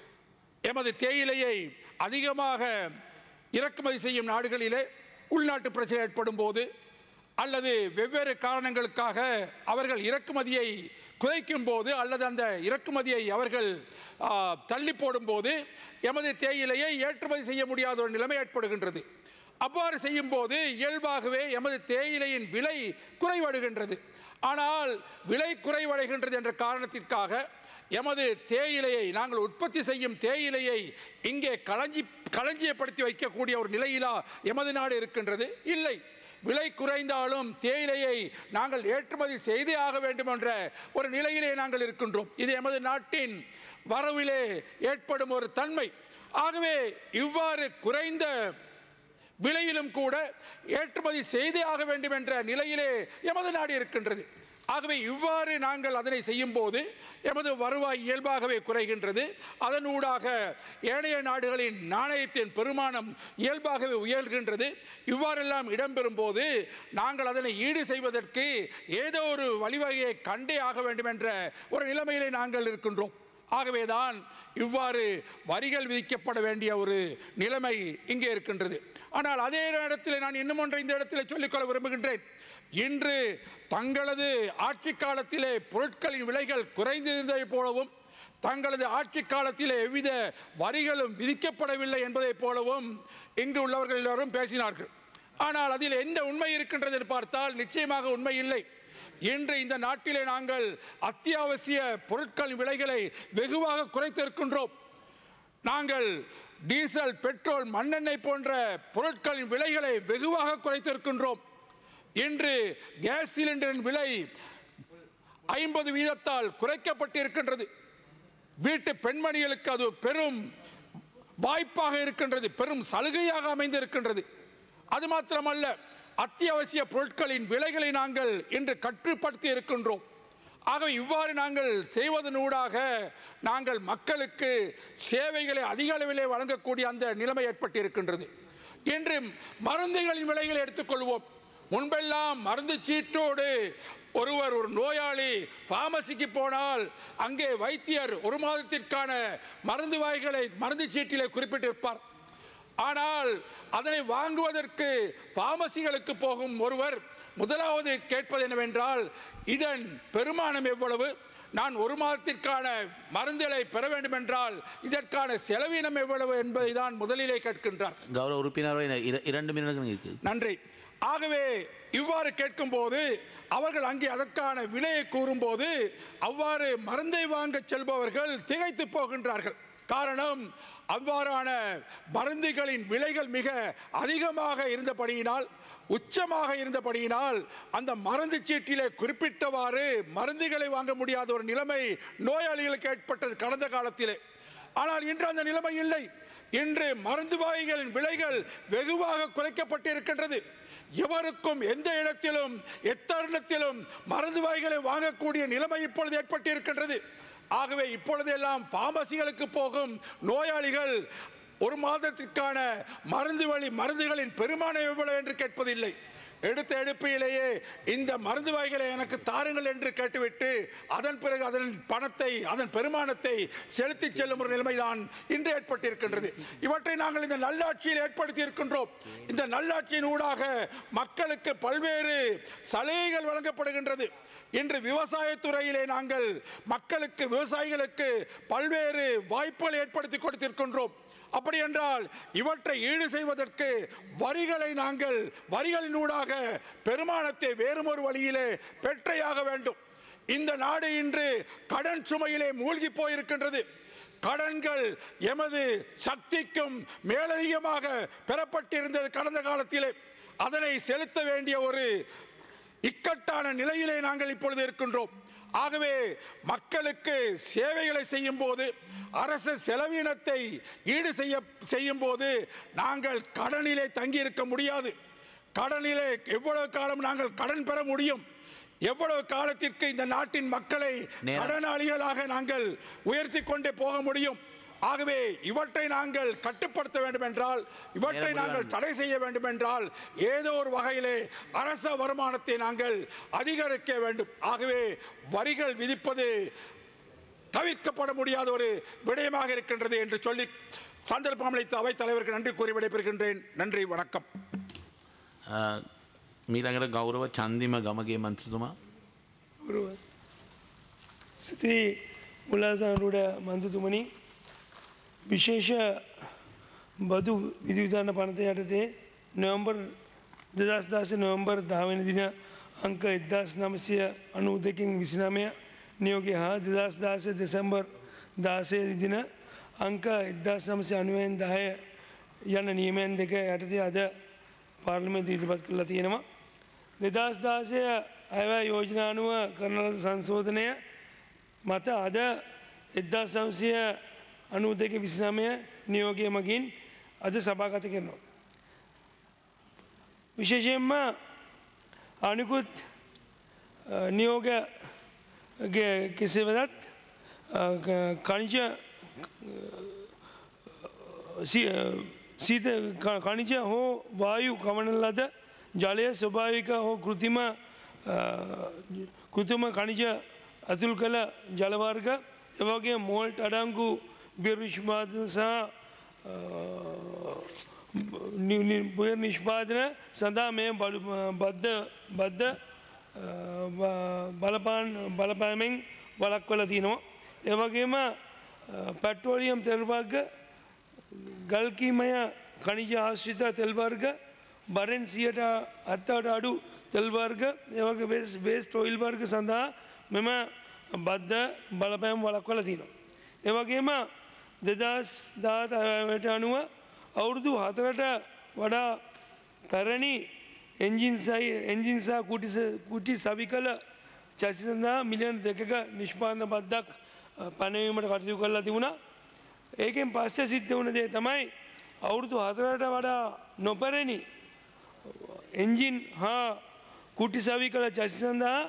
எமது தேயிலையை அதிகமாக இறக்குமதி செய்யும் நாடுகளிலே உள்நாட்டு பிரச்சனை ஏற்படும் போது அல்லது வெவ்வேறு காரணங்களுக்காக அவர்கள் இறக்குமதியை குறைக்கும் போது அல்லது அந்த இறக்குமதியை அவர்கள் ஆ, தள்ளி போடும்போது எமது தேயிலையை ஏற்றுமதி செய்ய முடியாத ஒரு நிலைமை ஏற்படுகின்றது அவ்வாறு செய்யும்போது இயல்பாகவே எமது தேயிலையின் விலை குறைவடைகின்றது ஆனால் விலை குறைவடைகின்றது என்ற காரணத்திற்காக எமது தேயிலையை நாங்கள் உற்பத்தி செய்யும் தேயிலையை இங்கே களஞ்சி களஞ்சியப்படுத்தி வைக்கக்கூடிய ஒரு நிலையிலா எமது நாடு இருக்கின்றது இல்லை விலை குறைந்தாலும் தேயிலையை நாங்கள் ஏற்றுமதி செய்தே ஆக வேண்டும் என்ற ஒரு நிலையிலே நாங்கள் இருக்கின்றோம் இது எமது நாட்டின் வரவிலே ஏற்படும் ஒரு தன்மை ஆகவே இவ்வாறு குறைந்த விலையிலும் கூட ஏற்றுமதி செய்தே ஆக வேண்டும் என்ற நிலையிலே எமது நாடு இருக்கின்றது ஆகவே இவ்வாறு நாங்கள் அதனை செய்யும் போது எமது வருவாய் இயல்பாகவே குறைகின்றது அதனூடாக ஏனைய நாடுகளின் நாணயத்தின் பெருமானம் இயல்பாகவே உயர்கின்றது இவ்வாறெல்லாம் இடம்பெறும் போது நாங்கள் அதனை ஈடு செய்வதற்கு ஏதோ ஒரு வழிவகையை கண்டே ஆக வேண்டும் என்ற ஒரு நிலைமையிலே நாங்கள் இருக்கின்றோம் ஆகவேதான் இவ்வாறு வரிகள் விதிக்கப்பட வேண்டிய ஒரு நிலைமை இங்கே இருக்கின்றது ஆனால் அதே இடத்தில் நான் இன்னும் ஒன்றை இந்த இடத்தில் சொல்லிக்கொள்ள விரும்புகின்றேன் இன்று தங்களது ஆட்சி காலத்திலே பொருட்களின் விலைகள் குறைந்திருந்ததை போலவும் தங்களது ஆட்சி காலத்திலே எவ்வித வரிகளும் விதிக்கப்படவில்லை என்பதைப் போலவும் இங்கு உள்ளவர்கள் எல்லோரும் பேசினார்கள் ஆனால் அதில் என்ன உண்மை இருக்கின்றது என்று பார்த்தால் நிச்சயமாக உண்மை இல்லை இன்று இந்த நாட்டிலே நாங்கள் அத்தியாவசிய பொருட்களின் விலைகளை வெகுவாக குறைத்திருக்கின்றோம் நாங்கள் டீசல் பெட்ரோல் மண்ணெண்ணெய் போன்ற பொருட்களின் விலைகளை வெகுவாக குறைத்திருக்கின்றோம் இன்று கேஸ் சிலிண்டரின் விலை ஐம்பது வீதத்தால் குறைக்கப்பட்டிருக்கின்றது வீட்டு பெண்மணிகளுக்கு அது பெரும் வாய்ப்பாக இருக்கின்றது பெரும் சலுகையாக அமைந்திருக்கின்றது அது மாத்திரமல்ல அத்தியாவசிய பொருட்களின் விலைகளை நாங்கள் இன்று கட்டுப்படுத்தி இருக்கின்றோம் ஆகவே இவ்வாறு நாங்கள் செய்வதனூடாக நாங்கள் மக்களுக்கு சேவைகளை அதிக அளவிலே வழங்கக்கூடிய அந்த நிலைமை ஏற்பட்டிருக்கின்றது இன்று மருந்துகளின் விலைகளை எடுத்துக்கொள்வோம் முன்பெல்லாம் மருந்து சீட்டோடு ஒருவர் ஒரு நோயாளி பார்மசிக்கு போனால் அங்கே வைத்தியர் ஒரு மாதத்திற்கான மருந்து வாய்களை மருந்து சீட்டிலே குறிப்பிட்டிருப்பார் ஆனால் அதனை வாங்குவதற்கு பார்மசிகளுக்கு போகும் ஒருவர் முதலாவது கேட்பது என்னவென்றால் இதன் பெருமானம் எவ்வளவு நான் ஒரு மாதத்திற்கான மருந்துகளை பெற வேண்டும் என்றால் இதற்கான செலவினம் எவ்வளவு என்பதை தான் முதலிலே கேட்கின்றார் கௌரவ உறுப்பினர் இர- இரண்டு மினிட்கள் இருக்குது நன்றி ஆகவே இவ்வாறு கேட்கும்போது அவர்கள் அங்கே அதற்கான விலையை கூறும்போது அவ்வாறு மருந்தை வாங்க செல்பவர்கள் திகைத்து போகின்றார்கள் காரணம் அவ்வாறான மருந்துகளின் விலைகள் மிக அதிகமாக இருந்தபடியினால் உச்சமாக இருந்தபடியினால் அந்த மருந்து சீட்டிலே குறிப்பிட்டவாறு மருந்துகளை வாங்க முடியாத ஒரு நிலைமை நோயாளிகளுக்கு ஏற்பட்டது கடந்த காலத்திலே ஆனால் இன்று அந்த நிலைமை இல்லை இன்று மருந்து வாய்களின் விலைகள் வெகுவாக குறைக்கப்பட்டிருக்கின்றது எவருக்கும் எந்த இடத்திலும் எத்தருணத்திலும் மருந்து வாய்களை வாங்கக்கூடிய நிலைமை இப்பொழுது ஏற்பட்டிருக்கின்றது ஆகவே இப்பொழுதெல்லாம் பார்மசிகளுக்கு போகும் நோயாளிகள் ஒரு மாதத்திற்கான மருந்து வழி மருந்துகளின் பெருமானம் எவ்வளவு என்று கேட்பதில்லை எடுத்த எடுப்பிலேயே இந்த மருந்து வகைகளை எனக்கு தாருங்கள் என்று கேட்டுவிட்டு அதன் பிறகு அதன் பணத்தை அதன் பெருமானத்தை செலுத்தி செல்லும் ஒரு நிலைமைதான் இன்று ஏற்பட்டிருக்கின்றது இவற்றை நாங்கள் இந்த நல்லாட்சியில் ஏற்படுத்தி இருக்கின்றோம் இந்த நல்லாட்சியின் ஊடாக மக்களுக்கு பல்வேறு சலுகைகள் வழங்கப்படுகின்றது இன்று விவசாயத்துறையிலே நாங்கள் மக்களுக்கு விவசாயிகளுக்கு பல்வேறு வாய்ப்புகளை ஏற்படுத்தி கொடுத்திருக்கின்றோம் அப்படி என்றால் இவற்றை ஈடு செய்வதற்கு வரிகளை நாங்கள் வரிகளினூடாக பெருமானத்தை வேறுமொரு வழியிலே பெற்றையாக வேண்டும் இந்த நாடு இன்று கடன் சுமையிலே மூழ்கி போயிருக்கின்றது கடன்கள் எமது சக்திக்கும் மேலதிகமாக பெறப்பட்டிருந்தது கடந்த காலத்திலே அதனை செலுத்த வேண்டிய ஒரு இக்கட்டான நிலையிலே நாங்கள் இப்பொழுது இருக்கின்றோம் ஆகவே மக்களுக்கு சேவைகளை செய்யும் போது அரசு செலவினத்தை ஈடு செய்ய செய்யும் போது நாங்கள் கடனிலே தங்கி இருக்க முடியாது கடனிலே எவ்வளவு காலம் நாங்கள் கடன் பெற முடியும் எவ்வளவு காலத்திற்கு இந்த நாட்டின் மக்களை நேரம். கடனாளிகளாக நாங்கள் உயர்த்தி கொண்டே போக முடியும் ஆகவே இவற்றை நாங்கள் கட்டுப்படுத்த வேண்டும் என்றால் இவற்றை நேரம் நாங்கள் முடிவாகும். தடை செய்ய வேண்டும் என்றால் ஏதோ ஒரு வகையிலே அரச வருமானத்தை நாங்கள் அதிகரிக்க வேண்டும் ஆகவே வரிகள் விதிப்பது தவிர்க்கப்பட முடியாத ஒரு விடயமாக இருக்கின்றது என்று சொல்லி சந்தர்ப்பம் அளித்த அவைத் தலைவருக்கு நன்றி கூறி விடைபெறுகின்றேன் நன்றி வணக்கம் අ, මීළඟට ගෞරව චන්දිම ගමගේ මන්ත්‍රතුමා ස්තුති මුල්ලාසානුට මන්තුතුමනි විශේෂ බදු විධවිධාන පනත යටතේ නොවම්බර් දෙදස් දාස නොවම්බර් දාවන දින අංක එදදාස් නමසය අනූ දෙකින් විසිනමය නියෝගය හා දෙදස් දාස දෙසැම්බර් දාසය දින අංක එදදාස් නමසය අනුවෙන් දහය යන නියමයන් දෙක යටතේ අද පාර්ලිමෙන්ත ඉදිරිපත් කරලා තියෙනවා. දෙදස් දාසය අයවැ යෝජනානුව කරන ලද සංශෝධනය මත අද එද්දා සංසය අනු දෙක විසිනමය නියෝගය මගින් අද සභාගත කරනවා. විශේෂයෙන්ම අනිකුත් නියෝග කෙසේවදත් කනිජ සීත කනිජ හෝ වායු කමන ලද ජලය ස්වභාවික හෝ කෘතිම කෘතිම කනිජ ඇතුල් කළ ජලවර්ග එවගේ මෝල්ට් අඩංගු බිර්විශ්මාධන සහ බුය නිෂ්පාදන සඳහා මේ බද්ධ බද්ධ බලපාන් බලපෑමෙන් වලක්වල තියෙනවා. එවගේම පැට්‍රෝලියම් තෙල්වර්ග ගල්කීමය කනිජ ආශ්‍රිත තෙල්වර්ග බරෙන් සියට අත්තවට අඩු තෙල්වර්ග ඒවගේ වෙස් බේස් ටොයිල් වර්ග සඳහා මෙම බද්ධ බලපෑම් වලක්වල තිනවා. ඒවගේම දෙදස් දාතට අනුව අවුරුදු හතරට වඩා පැරණි එන්ජින්සයි එන්ජින්සා කුටි සවි කළ චැසි සඳහා මිලියන් දෙකක නිෂ්පාන බද්දක් පනවීමට කටයු කරලා තිබුණා. ඒකෙන් පස්සේ සිද්ධ වුණ දේ තමයි අවුරුදු හතරට වඩා නොපැරණි එන්ජින් හා කුටි සවි කළ චැසි සඳහා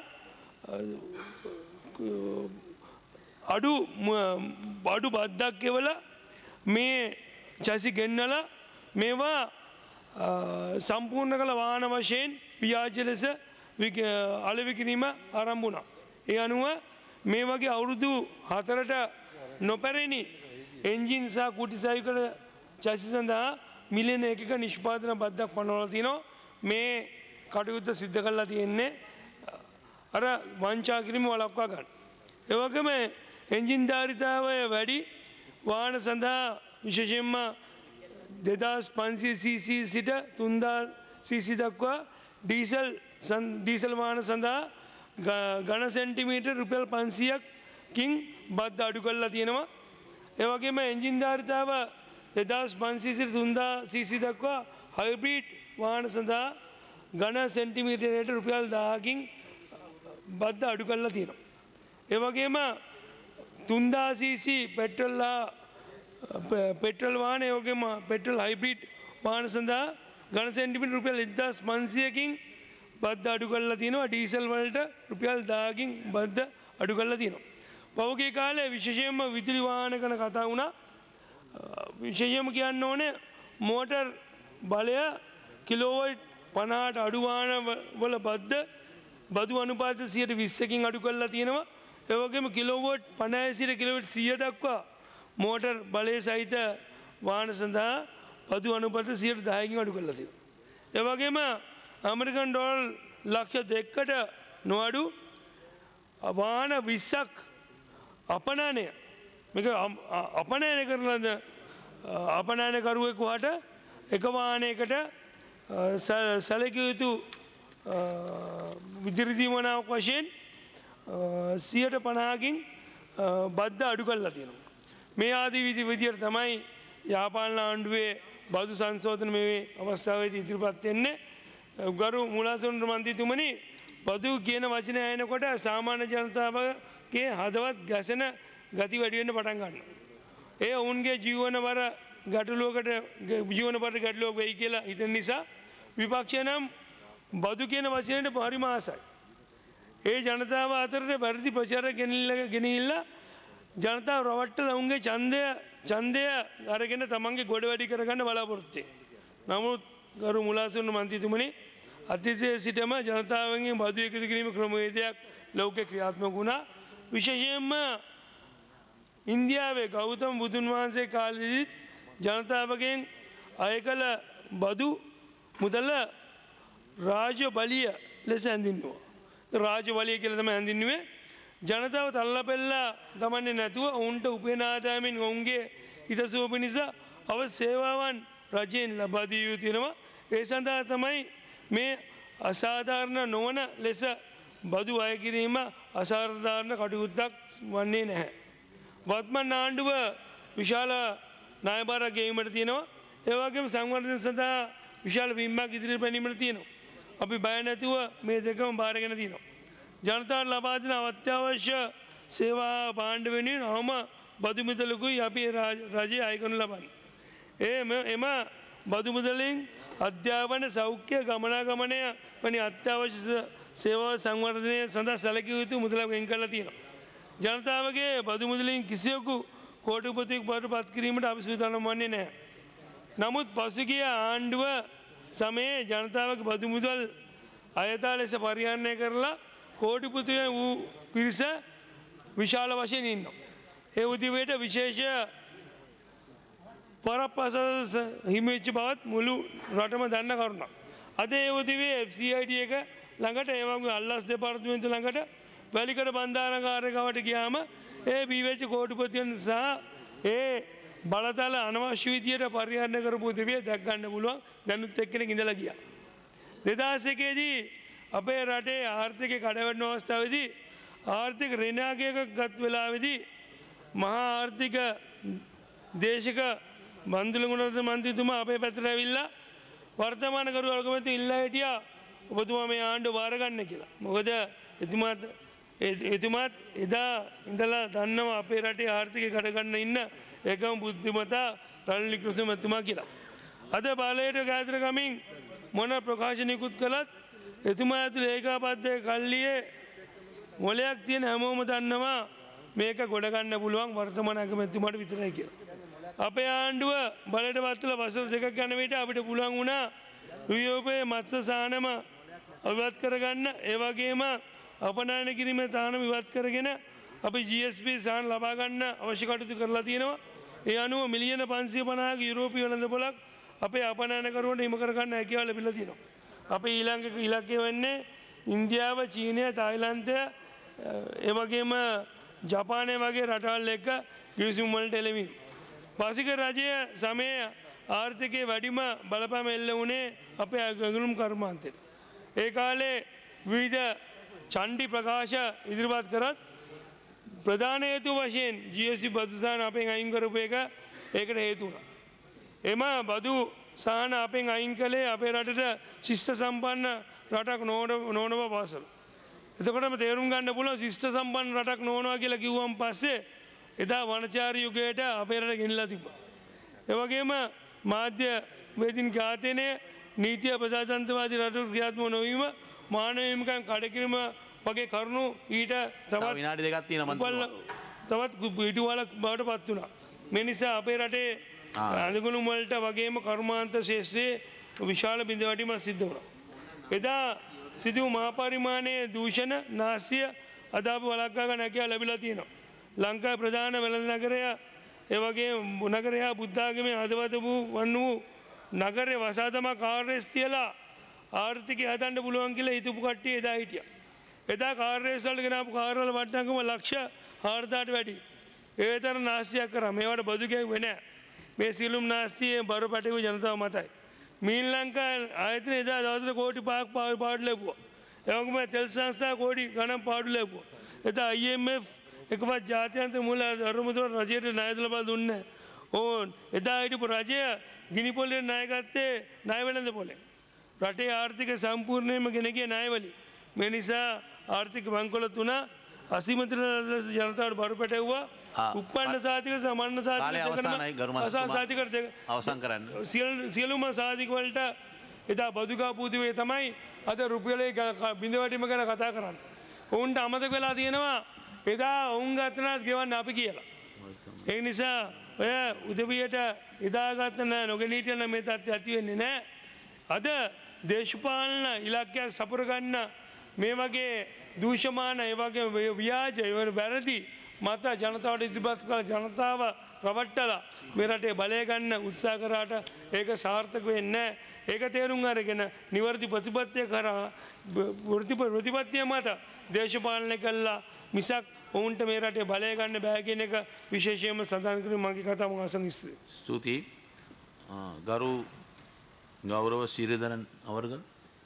අඩු බඩු බද්දක් කෙවල මේ චැසි ගෙන්නල මේවා සම්පූර්ණ කළ වාන වශයෙන් පියාජ ලෙස අලවිකිරීම ආරම්භුණා. ඒ අනුව මේ වගේ අවුරුදු හතරට නොපැරණි එන්ජින් සහ කුටිසයි කළ චැසි සඳහා මිලියන එකක නිෂ්පාදන බද්ධක් පනවල තිනෝ මේ කටයුත්ත සිද්ධ කරලා තියෙන්නේ අර වංචා කිරීම වලක්වා ගන්න. එවගම එන්ජින් ධාරිතාවය වැඩි වාන සඳහා විශෂයෙන්ම දෙදස් පන්සිය සීසී සිට තුන්දා සීසි දක්වා ඩීසල් ඩීසල් වාන සඳහා ගණ සැන්ටිමීට රුපියල් පන්සියක් කින් බද්ධ අඩු කල්ලා තියෙනවා. ඒවගේම එන්ජින් ධාරිතාව දෙදස් පන්සිසිට තුන්දා සීසි දක්වා හයිබ්‍රීට් වාන සඳහා ගණ සෙන්ටිමීටරයට රුපියල් දාකින් බද්ධ අඩු කල්ලා තියෙනවා. ඒවගේම තුන්දාසීසි පෙට්ටල්ලා පෙටල් වාන යෝගෙම පෙටල් හයිබ්‍රීට් වාන සඳහා ගණ සැන්ටිමිට රුපියල් එදස් මන්සියකින් බද්ධ අඩු කල්ලා තියෙනවා ඩීසල් වලට රුපියල් දාගින් බද්ධ අඩු කල්ලා තියෙනවා. පවගේ කාලේ විශෂයෙන්ම විදුලි වාහන කන කතා වුණා විශෂයම කියන්න ඕනේ මෝටර් බලය කිලෝවයිට් පනාට අඩුවාන වල බද්ධ බදු අනුපාත සියට විස්සකින් අඩු කල්ලා තියෙනවා ඒවගේම කිලෝවෝට් පනෑසිට කිලොවට් සිය දක්වා මෝටර් බලය සහිත වාන සඳහා පදු අනුපත සියට දායකින් අඩු කල්ලා තියෙන. ඒවගේම අමරිකන් ඩොල් ලක්ෂ දෙක්කට නොඅඩු වාන විස්සක් අපනානය මේක අපනෑන කරලද අපනෑනකරුවෙකු හට එක වානයකට සැලකිය යුතු විදිරිදීමනාවක් වශයෙන් සියට පනාකින් බද්ධ අඩු කල්ලා තියෙනවා. මේ ආදී විදි විදියට තමයි යාපාලන ආණ්ඩුවේ බදු සංසෝධන මේ අවස්ථාවද ඉදිරිපත් එන්නේ ගරු මුලාසුන්ට මන්තිතුමනි බදු කියන වචන අයනකොට සාමාන්‍ය ජනතාවගේ හදවත් ගැසෙන ගති වැඩිවෙන්න පටන් ගන්න. ඒ ඔවුන්ගේ ජීවන වර ගැටලුවකට ජීවන පට ගැටලුවක් වෙයි කියලා හිත නිසා විපක්ෂ නම් බදු කියන වචනයට පරිමාසයි. ඒ ජනතාව අතරට පැරදි ප්‍රචාර ගෙනල්ල ගෙනඉල්ල ජනතාව රවට්ට ලවුන්ගේ චන්දය චන්දය අරගෙන තමන්ගේ ගොඩ වැඩි කරගන්න බලාපොරොත්තේ. නමුත් ගරු මුලාසුන්න මන්තිතුමනි අතිසය සිටම ජනතාවගේ බදු එකතු කිරීම ක්‍රමවේදයක් ලෝක ක්‍රියාත්මක වුණා විශෂයෙන්ම ඉන්දියාවේ ගෞතම් බුදුන් වහන්සේ කාලදිත් ජනතාවගෙන් අය කළ බදු මුදල්ල රාජ්‍ය බලිය ලෙස ඇඳින්නවා. රාජ වලිය කියලතම ඇඳින්නුවේ ජනතාව තල්ල පෙල්ලා ගමන්නේ නැතුව ඔවුන්ට උපේනාදාමෙන් ඔවුන්ගේ හිතසුව පිණිස අව සේවාවන් රජයෙන් ලබාදී යූ තියෙනවා ඒ සඳහා තමයි මේ අසාධාරණ නොවන ලෙස බදු අයකිරීම අසාධාරණ කටයුත්තක් වන්නේ නැහැ. වත්මන් ආණ්ඩුව විශාල නායබාර ගේීමට තියෙනවා ඒවාගේම සංවර්ධන සඳහා විශාල විම්මක් ඉදිරි පැනීමට තියෙනවා. අපි බයනැතුව මේ දෙකම භාරගෙන තිනවා. ජනතාවට ලබාදින අවත්‍යවශ්‍ය සේවා පාණ්ඩ වෙනුවෙන් හොම බදුමිතලකුයි අපි රජය අයකනු ලබන්න. ඒ එම බදුමුදලින් අධ්‍යාපන සෞඛ්‍ය ගමනාගමනය වනි අත්‍යවශ්‍ය සේවා සංවර්ධනය සඳ සැලක යුතු මුදල වෙන් කල තියෙනවා. ජනතාවගේ බදුමුදලින් කිසියකු කෝටුපතික් බට පත් කිරීමට අපි සූතනම් වන්නේ නෑ. නමුත් පසුගිය ආණ්ඩුව සමයේ ජනතාවක බදුමුදල් අයතා ලෙස පරිහරණය කරලා කෝටිපුතිය වූ පිරිස විශාල වශයෙන් ඉන්න. ඒ උදිවට විශේෂ පරප්පස හිමිච්ච බවත් මුළු රටම දන්න කරුණ. අද ඒවතිවේ FCID එක ළඟට ඒවගේ අල්ලස් දෙපාර්තමන්තු ළඟට වැලිකට බන්ධානකාරකවට ගියාම ඒ බීවෙච්ච කෝටිපතියන් සහ ඒ බලතල අනවශ්‍ය විදියට පරිහරණය කරපු දෙවිය දැක්ගන්න පුළුවන් දැනුත් එක්කෙන ඉඳලා ගියා. දෙදස් එකේදී අපේ රටේ ආර්ථික කඩවැන්න අවස්ථාවදී ආර්ථික රෙනාගයක ගත් වෙලාවෙදී මහා ආර්ථික දේශක බන්දුලගුණත මන්තිතුමා අපේ පැතර ඇවිල්ලා වර්තමානකරු අල්කමති ඉල්ලා හිටියා ඔබතුමා මේ ආණ්ඩු භාරගන්න කියලා. මොකද එතුමාත් එතුමාත් එදා ඉඳලා දන්නවා අපේ රටේ ආර්ථික කඩගන්න ඉන්න ඒකම බුද්ධිමතා රල්ලි කෘෂමැතුමා කියලා. අද බලයට ගෑතරකමින් මොන ප්‍රකාශනයකුත් කළත් එතුමා ඇතුළ ඒකාපත්දය කල්ලියේ මොලයක් තියෙන හැමෝම දන්නවා මේක ගොඩගන්න පුළුවන් වර්තමන ඇකමැතිමට විතරයි කියලා. අපේ ආණ්ඩුව බලට පත්තුල වසර දෙක ගනවට අපිට පුළන් වුණා වියෝපයේ මත්ස සානම අවත් කරගන්න ඒවගේම අපනායන කිරීම තානම ඉවත් කරගෙන අපි GSP සාන් ලබාගන්න අවශ්‍ය කටයුතු කරලා තියෙනවා ඒ අනුව මිලියන පන්සිය පනාග යුරෝපී වලඳ පොලක් අපේ අපනෑනකරුවට හිම කරගන්න හැකිව ලැබිල තියෙනවා. අප ඊළඟ ඉලක්කය වෙන්නේ ඉන්දියාව චීනය තායිලන්තය එවගේම ජපානය වගේ රටවල් එක්ක ගිවිසුම්වලට එළමින්. පසික රජය සමය ආර්ථිකය වැඩිම බලපෑම එල්ල වනේ අපේ ඇගලුම් කර්මාන්තයට. ඒ කාලේ විවිධ චණ්ඩි ප්‍රකාශ ඉදිරිපත් කරත් ප්‍රධාන හේතු වශයෙන් ජියසි බදුසාන අපෙන් අයිංකරපු එක ඒකට හේතුුණ. එම බදු සාන අපෙන් අයින් කළේ අපේ රටට ශිෂ්ට සම්පන්න රටක් නෝඩ නෝනව පාසල. එතකොටම තේරුම් ගන්න පුල ශිෂ්ට සම්පන් රටක් නෝනවා කියලා කිව්වම් පස්සේ එදා වනචාරි යුගයට අපේරට ගෙනලා තිබ. එවගේම මාධ්‍ය වේදින් ඝාතනය නීතිය ප්‍රජාතන්තවාදී රටු ක්‍රියාත්ම නොවීම මානවීමකන් කඩකිරීම වගේ කරුණු ඊට තව තවත් විනාඩි දෙකක් තියෙන උපල්ල තවත් පිටුවලක් බවට පත් වුණා. මෙනිසා අපේ රටේ ආ. අඳගුණු මල්ට වගේම කර්මාන්ත ශේෂත්‍රයේ විශාල බිඳවැටීම සිද්ධ වුණ. එදා සිදුව මාපරිමාණයේ දූෂණ නාස්්‍යය අදාප වලක්කාග නැකයා ලැබිලා තියෙනවා. ලංකා ප්‍රධාන වෙළඳ නගරය එවගේ නගරයා බුද්ධාගමේ අදවත වූ වන්න වූ නගරය වසාතම කාර්යස් තියලා ආර්ථික හතන්ට පුළුවන් කියලා හිතුපු කට්ටිය එදා හිටිය. එදා කාර්යසල්ට ගෙනපු කාරවල වට්ටකම ලක්ෂ හාර්ධාට වැඩි. ඒතර නාස්තියක් කර මේවට බදුකැක් වෙන. මේ සිලුම් නාස්තියේ බරු පැටිව ජනතාව මතයි. මීන් ලංකා ආයතන එදා දවසට කෝටි පාක් පාව පාඩු ලැබුව. එවකම තෙල් සංස්ථා කෝඩි ගනම් පාඩු ලැබුව. එතා IMF එකපත් ජාතියන්ත මුල අරමුතුර රජයට නයදල බල දුන්න. ඕන් එදා හිටපු රජය ගිනිපොල්ලෙන් නායගත්තේ නයවලඳ පොලේ. රටේ ආර්ථික සම්පූර්ණයම ගෙනගේ නායවලි. මේ නිසා ආර්ථික බංකොල තුන අසිමතර ලෙස ජනතාවට බරු පැටව්වා ආ, උපන්න සාතික සමන්න කාලය අවසානයි ගරුමන්තුමා. සාතිකර දෙක අවසන් කරන්න. සියල්- සියලුම සාධිකවලට එදා බදුකා පූතිවේ තමයි අද රුපියලේ බිඳවැටිම ගැන කතා කරන්න. ඔවුන්ට අමතක වෙලා තියෙනවා එදා ඔවුන් ගත්තනත් ගෙවන්න අපි කියලා. ඒ නිසා ඔය උදවියට එදාගත්තන නොගෙනීටන මේ තත්ව ඇතිවෙන්නේ නෑ. අද දේශපාලන ඉලක්කයක් සපුරගන්න මේ වගේ දූෂමාන ඒවගේ ව්‍යාජ එවට වැරදි මත ජනතාවට ඉදිබත් කළ ජනතාව රවට්ටල මෙරටේ බලයගන්න උත්සා කරාට ඒක සාර්ථක වෙන්න ඒක තේරුම් අරගෙන නිවර්දි ප්‍රතිපත්තිය කරා වෘතිප ප්‍රතිපත්තිය මත දේශපාලනය කල්ලා මිසක් ඔවුන්ට මේ රටේ බලයගන්න බෑගෙන එක විශේෂයම සඳන්කර මගේ කතාම අසනිස්සේ. ස්තුතියි ஆ, ගරු ගෞරව සිරිධරන් அவர்கள்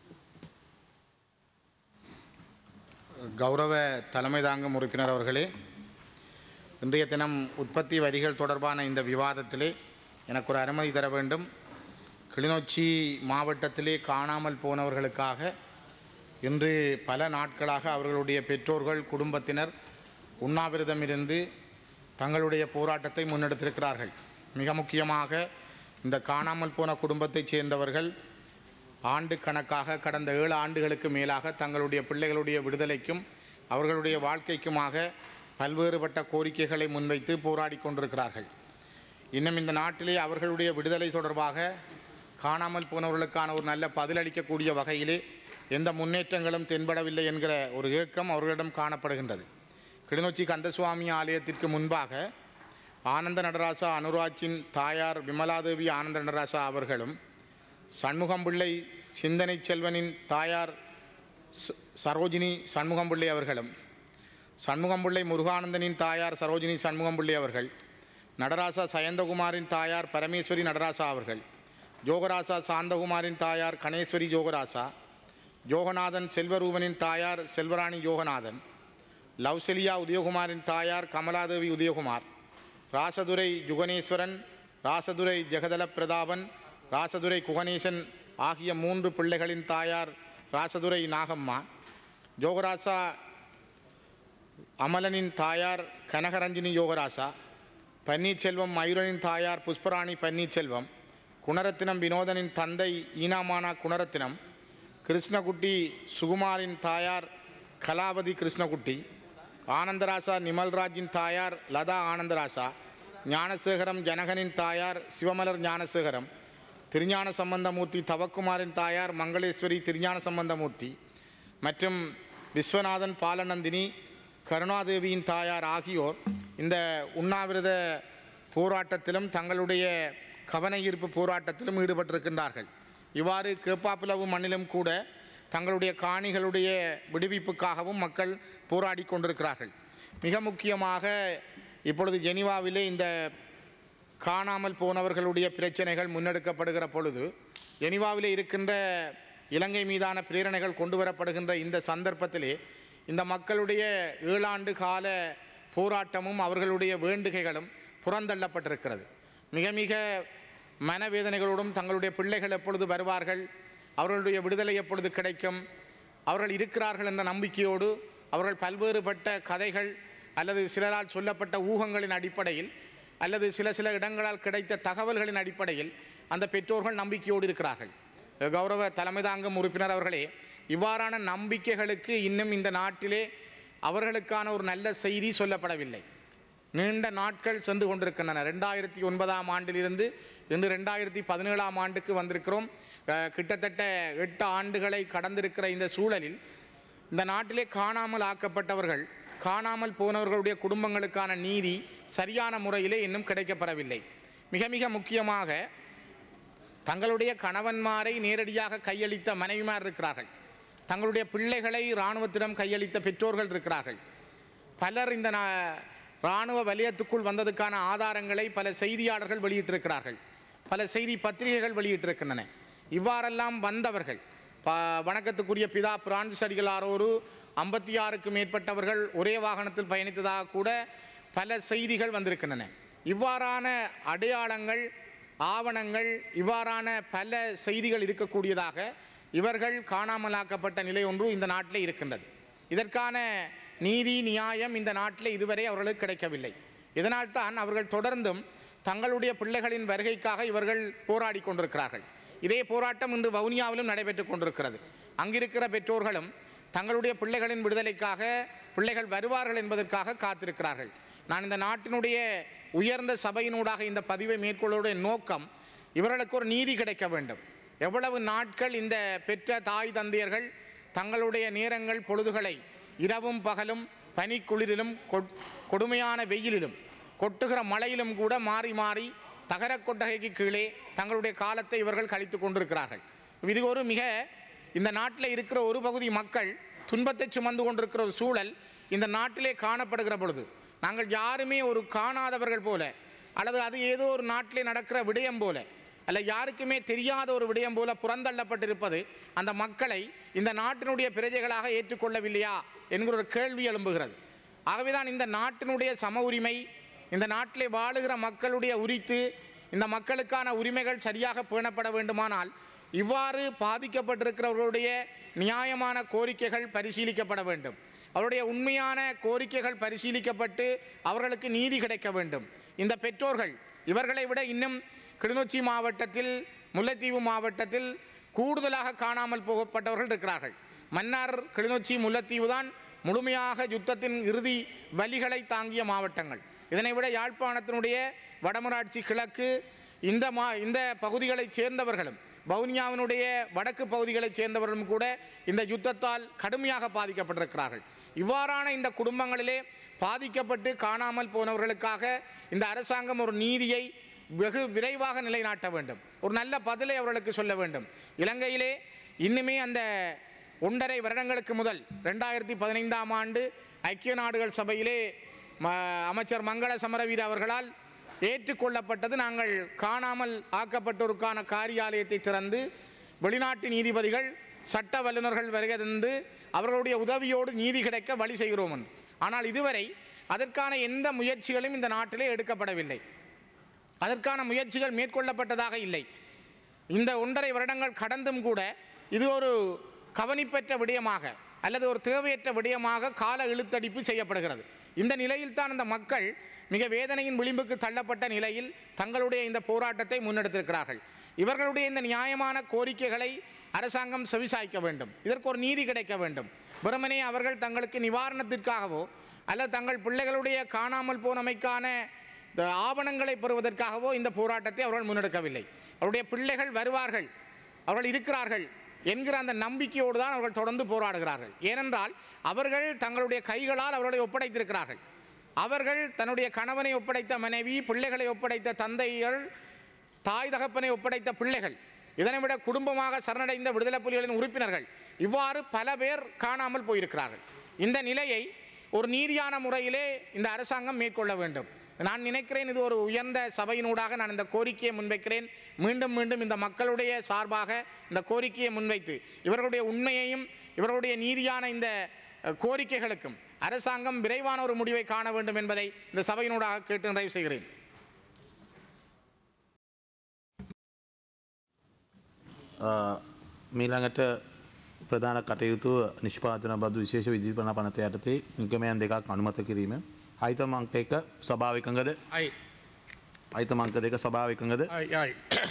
கௌரவ தலைமை தாங்கும் உறுப்பினர் அவர்களே இன்றைய தினம் உற்பத்தி வரிகள் தொடர்பான இந்த விவாதத்திலே எனக்கு ஒரு அனுமதி தர வேண்டும் கிளிநொச்சி மாவட்டத்திலே காணாமல் போனவர்களுக்காக இன்று பல நாட்களாக அவர்களுடைய பெற்றோர்கள் குடும்பத்தினர் உண்ணாவிரதம் இருந்து தங்களுடைய போராட்டத்தை முன்னெடுத்திருக்கிறார்கள் மிக முக்கியமாக இந்த காணாமல் போன குடும்பத்தைச் சேர்ந்தவர்கள் ஆண்டு கணக்காக கடந்த ஏழு ஆண்டுகளுக்கு மேலாக தங்களுடைய பிள்ளைகளுடைய விடுதலைக்கும் அவர்களுடைய வாழ்க்கைக்குமாக பல்வேறுபட்ட கோரிக்கைகளை முன்வைத்து போராடி கொண்டிருக்கிறார்கள் இன்னும் இந்த நாட்டிலே அவர்களுடைய விடுதலை தொடர்பாக காணாமல் போனவர்களுக்கான ஒரு நல்ல பதிலளிக்கக்கூடிய வகையிலே எந்த முன்னேற்றங்களும் தென்படவில்லை என்கிற ஒரு ஏக்கம் அவர்களிடம் காணப்படுகின்றது கிளிநொச்சி கந்தசுவாமி ஆலயத்திற்கு முன்பாக ஆனந்த நடராசா அனுராஜின் தாயார் விமலாதேவி ஆனந்த நடராசா அவர்களும் சண்முகம்பிள்ளை சிந்தனை செல்வனின் தாயார் ச- சரோஜினி சண்முகம்பிள்ளை அவர்களும் சண்முகம்பிள்ளை முருகானந்தனின் தாயார் சரோஜினி சண்முகம்பிள்ளை அவர்கள் நடராசா சயந்தகுமாரின் தாயார் பரமேஸ்வரி நடராசா அவர்கள் ஜோகராசா சாந்தகுமாரின் தாயார் கணேஸ்வரி ஜோகராசா யோகநாதன் செல்வரூபனின் தாயார் செல்வராணி யோகநாதன் லவ்செலியா உதயகுமாரின் தாயார் கமலாதேவி உதயகுமார் ராசதுரை யுகனேஸ்வரன் ராசதுரை ஜெகதல பிரதாபன் ராசதுரை குகணேசன் ஆகிய மூன்று பிள்ளைகளின் தாயார் ராசதுரை நாகம்மா யோகராசா அமலனின் தாயார் கனகரஞ்சினி யோகராசா பன்னீர்செல்வம் மயூரனின் தாயார் புஷ்பராணி பன்னீர்செல்வம் குணரத்தினம் வினோதனின் தந்தை ஈனாமானா குணரத்தினம் கிருஷ்ணகுட்டி சுகுமாரின் தாயார் கலாவதி கிருஷ்ணகுட்டி ஆனந்தராசா நிமல்ராஜின் தாயார் லதா ஆனந்தராசா ஞானசேகரம் ஜனகனின் தாயார் சிவமலர் ஞானசேகரம் திருஞான சம்பந்தமூர்த்தி தவக்குமாரின் தாயார் மங்களேஸ்வரி திருஞான சம்பந்தமூர்த்தி மற்றும் விஸ்வநாதன் பாலநந்தினி கருணாதேவியின் தாயார் ஆகியோர் இந்த உண்ணாவிரத போராட்டத்திலும் தங்களுடைய கவன ஈர்ப்பு போராட்டத்திலும் ஈடுபட்டிருக்கின்றார்கள் இவ்வாறு கேப்பாப்புலவு மண்ணிலும் கூட தங்களுடைய காணிகளுடைய விடுவிப்புக்காகவும் மக்கள் போராடி கொண்டிருக்கிறார்கள் மிக முக்கியமாக இப்பொழுது ஜெனீவாவிலே இந்த காணாமல் போனவர்களுடைய பிரச்சனைகள் முன்னெடுக்கப்படுகிற பொழுது ஜெனீவாவிலே இருக்கின்ற இலங்கை மீதான பிரேரணைகள் கொண்டு வரப்படுகின்ற இந்த சந்தர்ப்பத்திலே இந்த மக்களுடைய ஏழாண்டு கால போராட்டமும் அவர்களுடைய வேண்டுகைகளும் புறந்தள்ளப்பட்டிருக்கிறது மிக மிக மனவேதனைகளோடும் தங்களுடைய பிள்ளைகள் எப்பொழுது வருவார்கள் அவர்களுடைய விடுதலை எப்பொழுது கிடைக்கும் அவர்கள் இருக்கிறார்கள் என்ற நம்பிக்கையோடு அவர்கள் பல்வேறுபட்ட கதைகள் அல்லது சிலரால் சொல்லப்பட்ட ஊகங்களின் அடிப்படையில் அல்லது சில சில இடங்களால் கிடைத்த தகவல்களின் அடிப்படையில் அந்த பெற்றோர்கள் நம்பிக்கையோடு இருக்கிறார்கள் கௌரவ தலைமை தாங்கும் உறுப்பினர் அவர்களே இவ்வாறான நம்பிக்கைகளுக்கு இன்னும் இந்த நாட்டிலே அவர்களுக்கான ஒரு நல்ல செய்தி சொல்லப்படவில்லை நீண்ட நாட்கள் சென்று கொண்டிருக்கின்றன ரெண்டாயிரத்தி ஒன்பதாம் ஆண்டிலிருந்து இன்று ரெண்டாயிரத்தி பதினேழாம் ஆண்டுக்கு வந்திருக்கிறோம் அஹ், கிட்டத்தட்ட எட்டு ஆண்டுகளை கடந்திருக்கிற இந்த சூழலில் இந்த நாட்டிலே காணாமல் ஆக்கப்பட்டவர்கள் காணாமல் போனவர்களுடைய குடும்பங்களுக்கான நீதி சரியான முறையிலே இன்னும் கிடைக்கப்பெறவில்லை மிக மிக முக்கியமாக தங்களுடைய கணவன்மாரை நேரடியாக கையளித்த மனைவிமார் இருக்கிறார்கள் தங்களுடைய பிள்ளைகளை இராணுவத்திடம் கையளித்த பெற்றோர்கள் இருக்கிறார்கள் பலர் இந்த நா- இராணுவ வலயத்துக்குள் வந்ததுக்கான ஆதாரங்களை பல செய்தியாளர்கள் வெளியிட்டிருக்கிறார்கள் பல செய்தி பத்திரிகைகள் வெளியிட்டிருக்கின்றன இவ்வாறெல்லாம் வந்தவர்கள் ப வணக்கத்துக்குரிய பிதா பிரான்சிஸ் அடிகளாரோடு ஐம்பத்தி ஆறுக்கு மேற்பட்டவர்கள் ஒரே வாகனத்தில் பயணித்ததாக கூட பல செய்திகள் வந்திருக்கின்றன இவ்வாறான அடையாளங்கள் ஆவணங்கள் இவ்வாறான பல செய்திகள் இருக்கக்கூடியதாக இவர்கள் காணாமலாக்கப்பட்ட நிலை ஒன்று இந்த நாட்டிலே இருக்கின்றது இதற்கான நீதி நியாயம் இந்த நாட்டில் இதுவரை அவர்களுக்கு கிடைக்கவில்லை இதனால்தான் அவர்கள் தொடர்ந்தும் தங்களுடைய பிள்ளைகளின் வருகைக்காக இவர்கள் போராடி கொண்டிருக்கிறார்கள் இதே போராட்டம் இன்று வவுனியாவிலும் நடைபெற்றுக் கொண்டிருக்கிறது அங்கிருக்கிற பெற்றோர்களும் தங்களுடைய பிள்ளைகளின் விடுதலைக்காக பிள்ளைகள் வருவார்கள் என்பதற்காக காத்திருக்கிறார்கள் நான் இந்த நாட்டினுடைய உயர்ந்த சபையினூடாக இந்த பதிவை மேற்கொள்வதுடைய நோக்கம் இவர்களுக்கு ஒரு நீதி கிடைக்க வேண்டும் எவ்வளவு நாட்கள் இந்த பெற்ற தாய் தந்தையர்கள் தங்களுடைய நேரங்கள் பொழுதுகளை இரவும் பகலும் பனிக்குளிரிலும் கொட்- கொடுமையான வெயிலிலும் கொட்டுகிற மழையிலும் கூட மாறி மாறி தகரக் கொட்டகைக்கு கீழே தங்களுடைய காலத்தை இவர்கள் கழித்து கொண்டிருக்கிறார்கள் இது ஒரு மிக இந்த நாட்டில் இருக்கிற ஒரு பகுதி மக்கள் துன்பத்தை சுமந்து கொண்டிருக்கிற ஒரு சூழல் இந்த நாட்டிலே காணப்படுகிற பொழுது நாங்கள் யாருமே ஒரு காணாதவர்கள் போல அல்லது அது ஏதோ ஒரு நாட்டிலே நடக்கிற விடயம் போல அல்ல யாருக்குமே தெரியாத ஒரு விடயம் போல புறந்தள்ளப்பட்டிருப்பது அந்த மக்களை இந்த நாட்டினுடைய பிரஜைகளாக ஏற்றுக்கொள்ளவில்லையா என்கிற ஒரு கேள்வி எழும்புகிறது ஆகவேதான் இந்த நாட்டினுடைய சம உரிமை இந்த நாட்டிலே வாழுகிற மக்களுடைய உரித்து இந்த மக்களுக்கான உரிமைகள் சரியாக பேணப்பட வேண்டுமானால் இவ்வாறு பாதிக்கப்பட்டிருக்கிறவர்களுடைய நியாயமான கோரிக்கைகள் பரிசீலிக்கப்பட வேண்டும் அவருடைய உண்மையான கோரிக்கைகள் பரிசீலிக்கப்பட்டு அவர்களுக்கு நீதி கிடைக்க வேண்டும் இந்த பெற்றோர்கள் இவர்களை விட இன்னும் கிளிநொச்சி மாவட்டத்தில் முல்லைத்தீவு மாவட்டத்தில் கூடுதலாக காணாமல் போகப்பட்டவர்கள் இருக்கிறார்கள் மன்னார் கிளிநொச்சி முல்லைத்தீவு தான் முழுமையாக யுத்தத்தின் இறுதி வலிகளை தாங்கிய மாவட்டங்கள் இதனை விட யாழ்ப்பாணத்தினுடைய வடமராட்சி கிழக்கு இந்த மா இந்த பகுதிகளைச் சேர்ந்தவர்களும் வவுனியாவினுடைய வடக்கு பகுதிகளைச் சேர்ந்தவர்களும் கூட இந்த யுத்தத்தால் கடுமையாக பாதிக்கப்பட்டிருக்கிறார்கள் இவ்வாறான இந்த குடும்பங்களிலே பாதிக்கப்பட்டு காணாமல் போனவர்களுக்காக இந்த அரசாங்கம் ஒரு நீதியை வெகு விரைவாக நிலைநாட்ட வேண்டும் ஒரு நல்ல பதிலை அவர்களுக்கு சொல்ல வேண்டும் இலங்கையிலே இன்னுமே அந்த ஒன்றரை வருடங்களுக்கு முதல் ரெண்டாயிரத்தி பதினைந்தாம் ஆண்டு ஐக்கிய நாடுகள் சபையிலே ம- அமைச்சர் மங்கள சமரவீர அவர்களால் ஏற்றுக்கொள்ளப்பட்டது நாங்கள் காணாமல் ஆக்கப்பட்டோருக்கான காரியாலயத்தை திறந்து வெளிநாட்டு நீதிபதிகள் சட்ட வல்லுநர்கள் வருகை தந்து அவர்களுடைய உதவியோடு நீதி கிடைக்க வழி செய்கிறோம் என்று. ஆனால் இதுவரை அதற்கான எந்த முயற்சிகளும் இந்த நாட்டிலே எடுக்கப்படவில்லை அதற்கான முயற்சிகள் மேற்கொள்ளப்பட்டதாக இல்லை இந்த ஒன்றரை வருடங்கள் கடந்தும் கூட இது ஒரு கவனிப்பற்ற விடயமாக அல்லது ஒரு தேவையற்ற விடயமாக கால இழுத்தடிப்பு செய்யப்படுகிறது இந்த நிலையில்தான் இந்த மக்கள் மிக வேதனையின் விளிம்புக்கு தள்ளப்பட்ட நிலையில் தங்களுடைய இந்த போராட்டத்தை முன்னெடுத்திருக்கிறார்கள் இவர்களுடைய இந்த நியாயமான கோரிக்கைகளை அரசாங்கம் செவிசாய்க்க வேண்டும் இதற்கு ஒரு நீதி கிடைக்க வேண்டும் வெறுமனே அவர்கள் தங்களுக்கு நிவாரணத்திற்காகவோ அல்லது தங்கள் பிள்ளைகளுடைய காணாமல் போனமைக்கான இந்த ஆவணங்களை பெறுவதற்காகவோ இந்த போராட்டத்தை அவர்கள் முன்னெடுக்கவில்லை அவருடைய பிள்ளைகள் வருவார்கள் அவர்கள் இருக்கிறார்கள் என்கிற அந்த நம்பிக்கையோடு தான் அவர்கள் தொடர்ந்து போராடுகிறார்கள் ஏனென்றால் அவர்கள் தங்களுடைய கைகளால் அவர்களை ஒப்படைத்திருக்கிறார்கள் அவர்கள் தன்னுடைய கணவனை ஒப்படைத்த மனைவி பிள்ளைகளை ஒப்படைத்த தந்தைகள் தாய் தகப்பனை ஒப்படைத்த பிள்ளைகள் இதனை விட குடும்பமாக சரணடைந்த விடுதலை புலிகளின் உறுப்பினர்கள் இவ்வாறு பல பேர் காணாமல் போயிருக்கிறார்கள் இந்த நிலையை ஒரு நீதியான முறையிலே இந்த அரசாங்கம் மேற்கொள்ள வேண்டும் நான் நினைக்கிறேன் இது ஒரு உயர்ந்த சபையினூடாக நான் இந்த கோரிக்கையை முன்வைக்கிறேன் மீண்டும் மீண்டும் இந்த மக்களுடைய சார்பாக இந்த கோரிக்கையை முன்வைத்து இவர்களுடைய உண்மையையும் இவர்களுடைய நீதியான இந்த அஹ், கோரிக்கைகளுக்கும் அரசாங்கம் விரைவான ஒரு முடிவை காண வேண்டும் என்பதை இந்த சபையினூடாக கேட்டு நிறைவு செய்கிறேன் මීළඟට ප්‍රධාන කටයුතු නිෂ්පාතන බදු විශේෂ විදිපන පනත යටතේ නිගමයන් දෙකක් අනුමත කිරීම. අයිත මංක එක ස්වභාවිකඟද ஐ අයිත මංක දෙක ස්වභාවිකඟද ஐ ஐ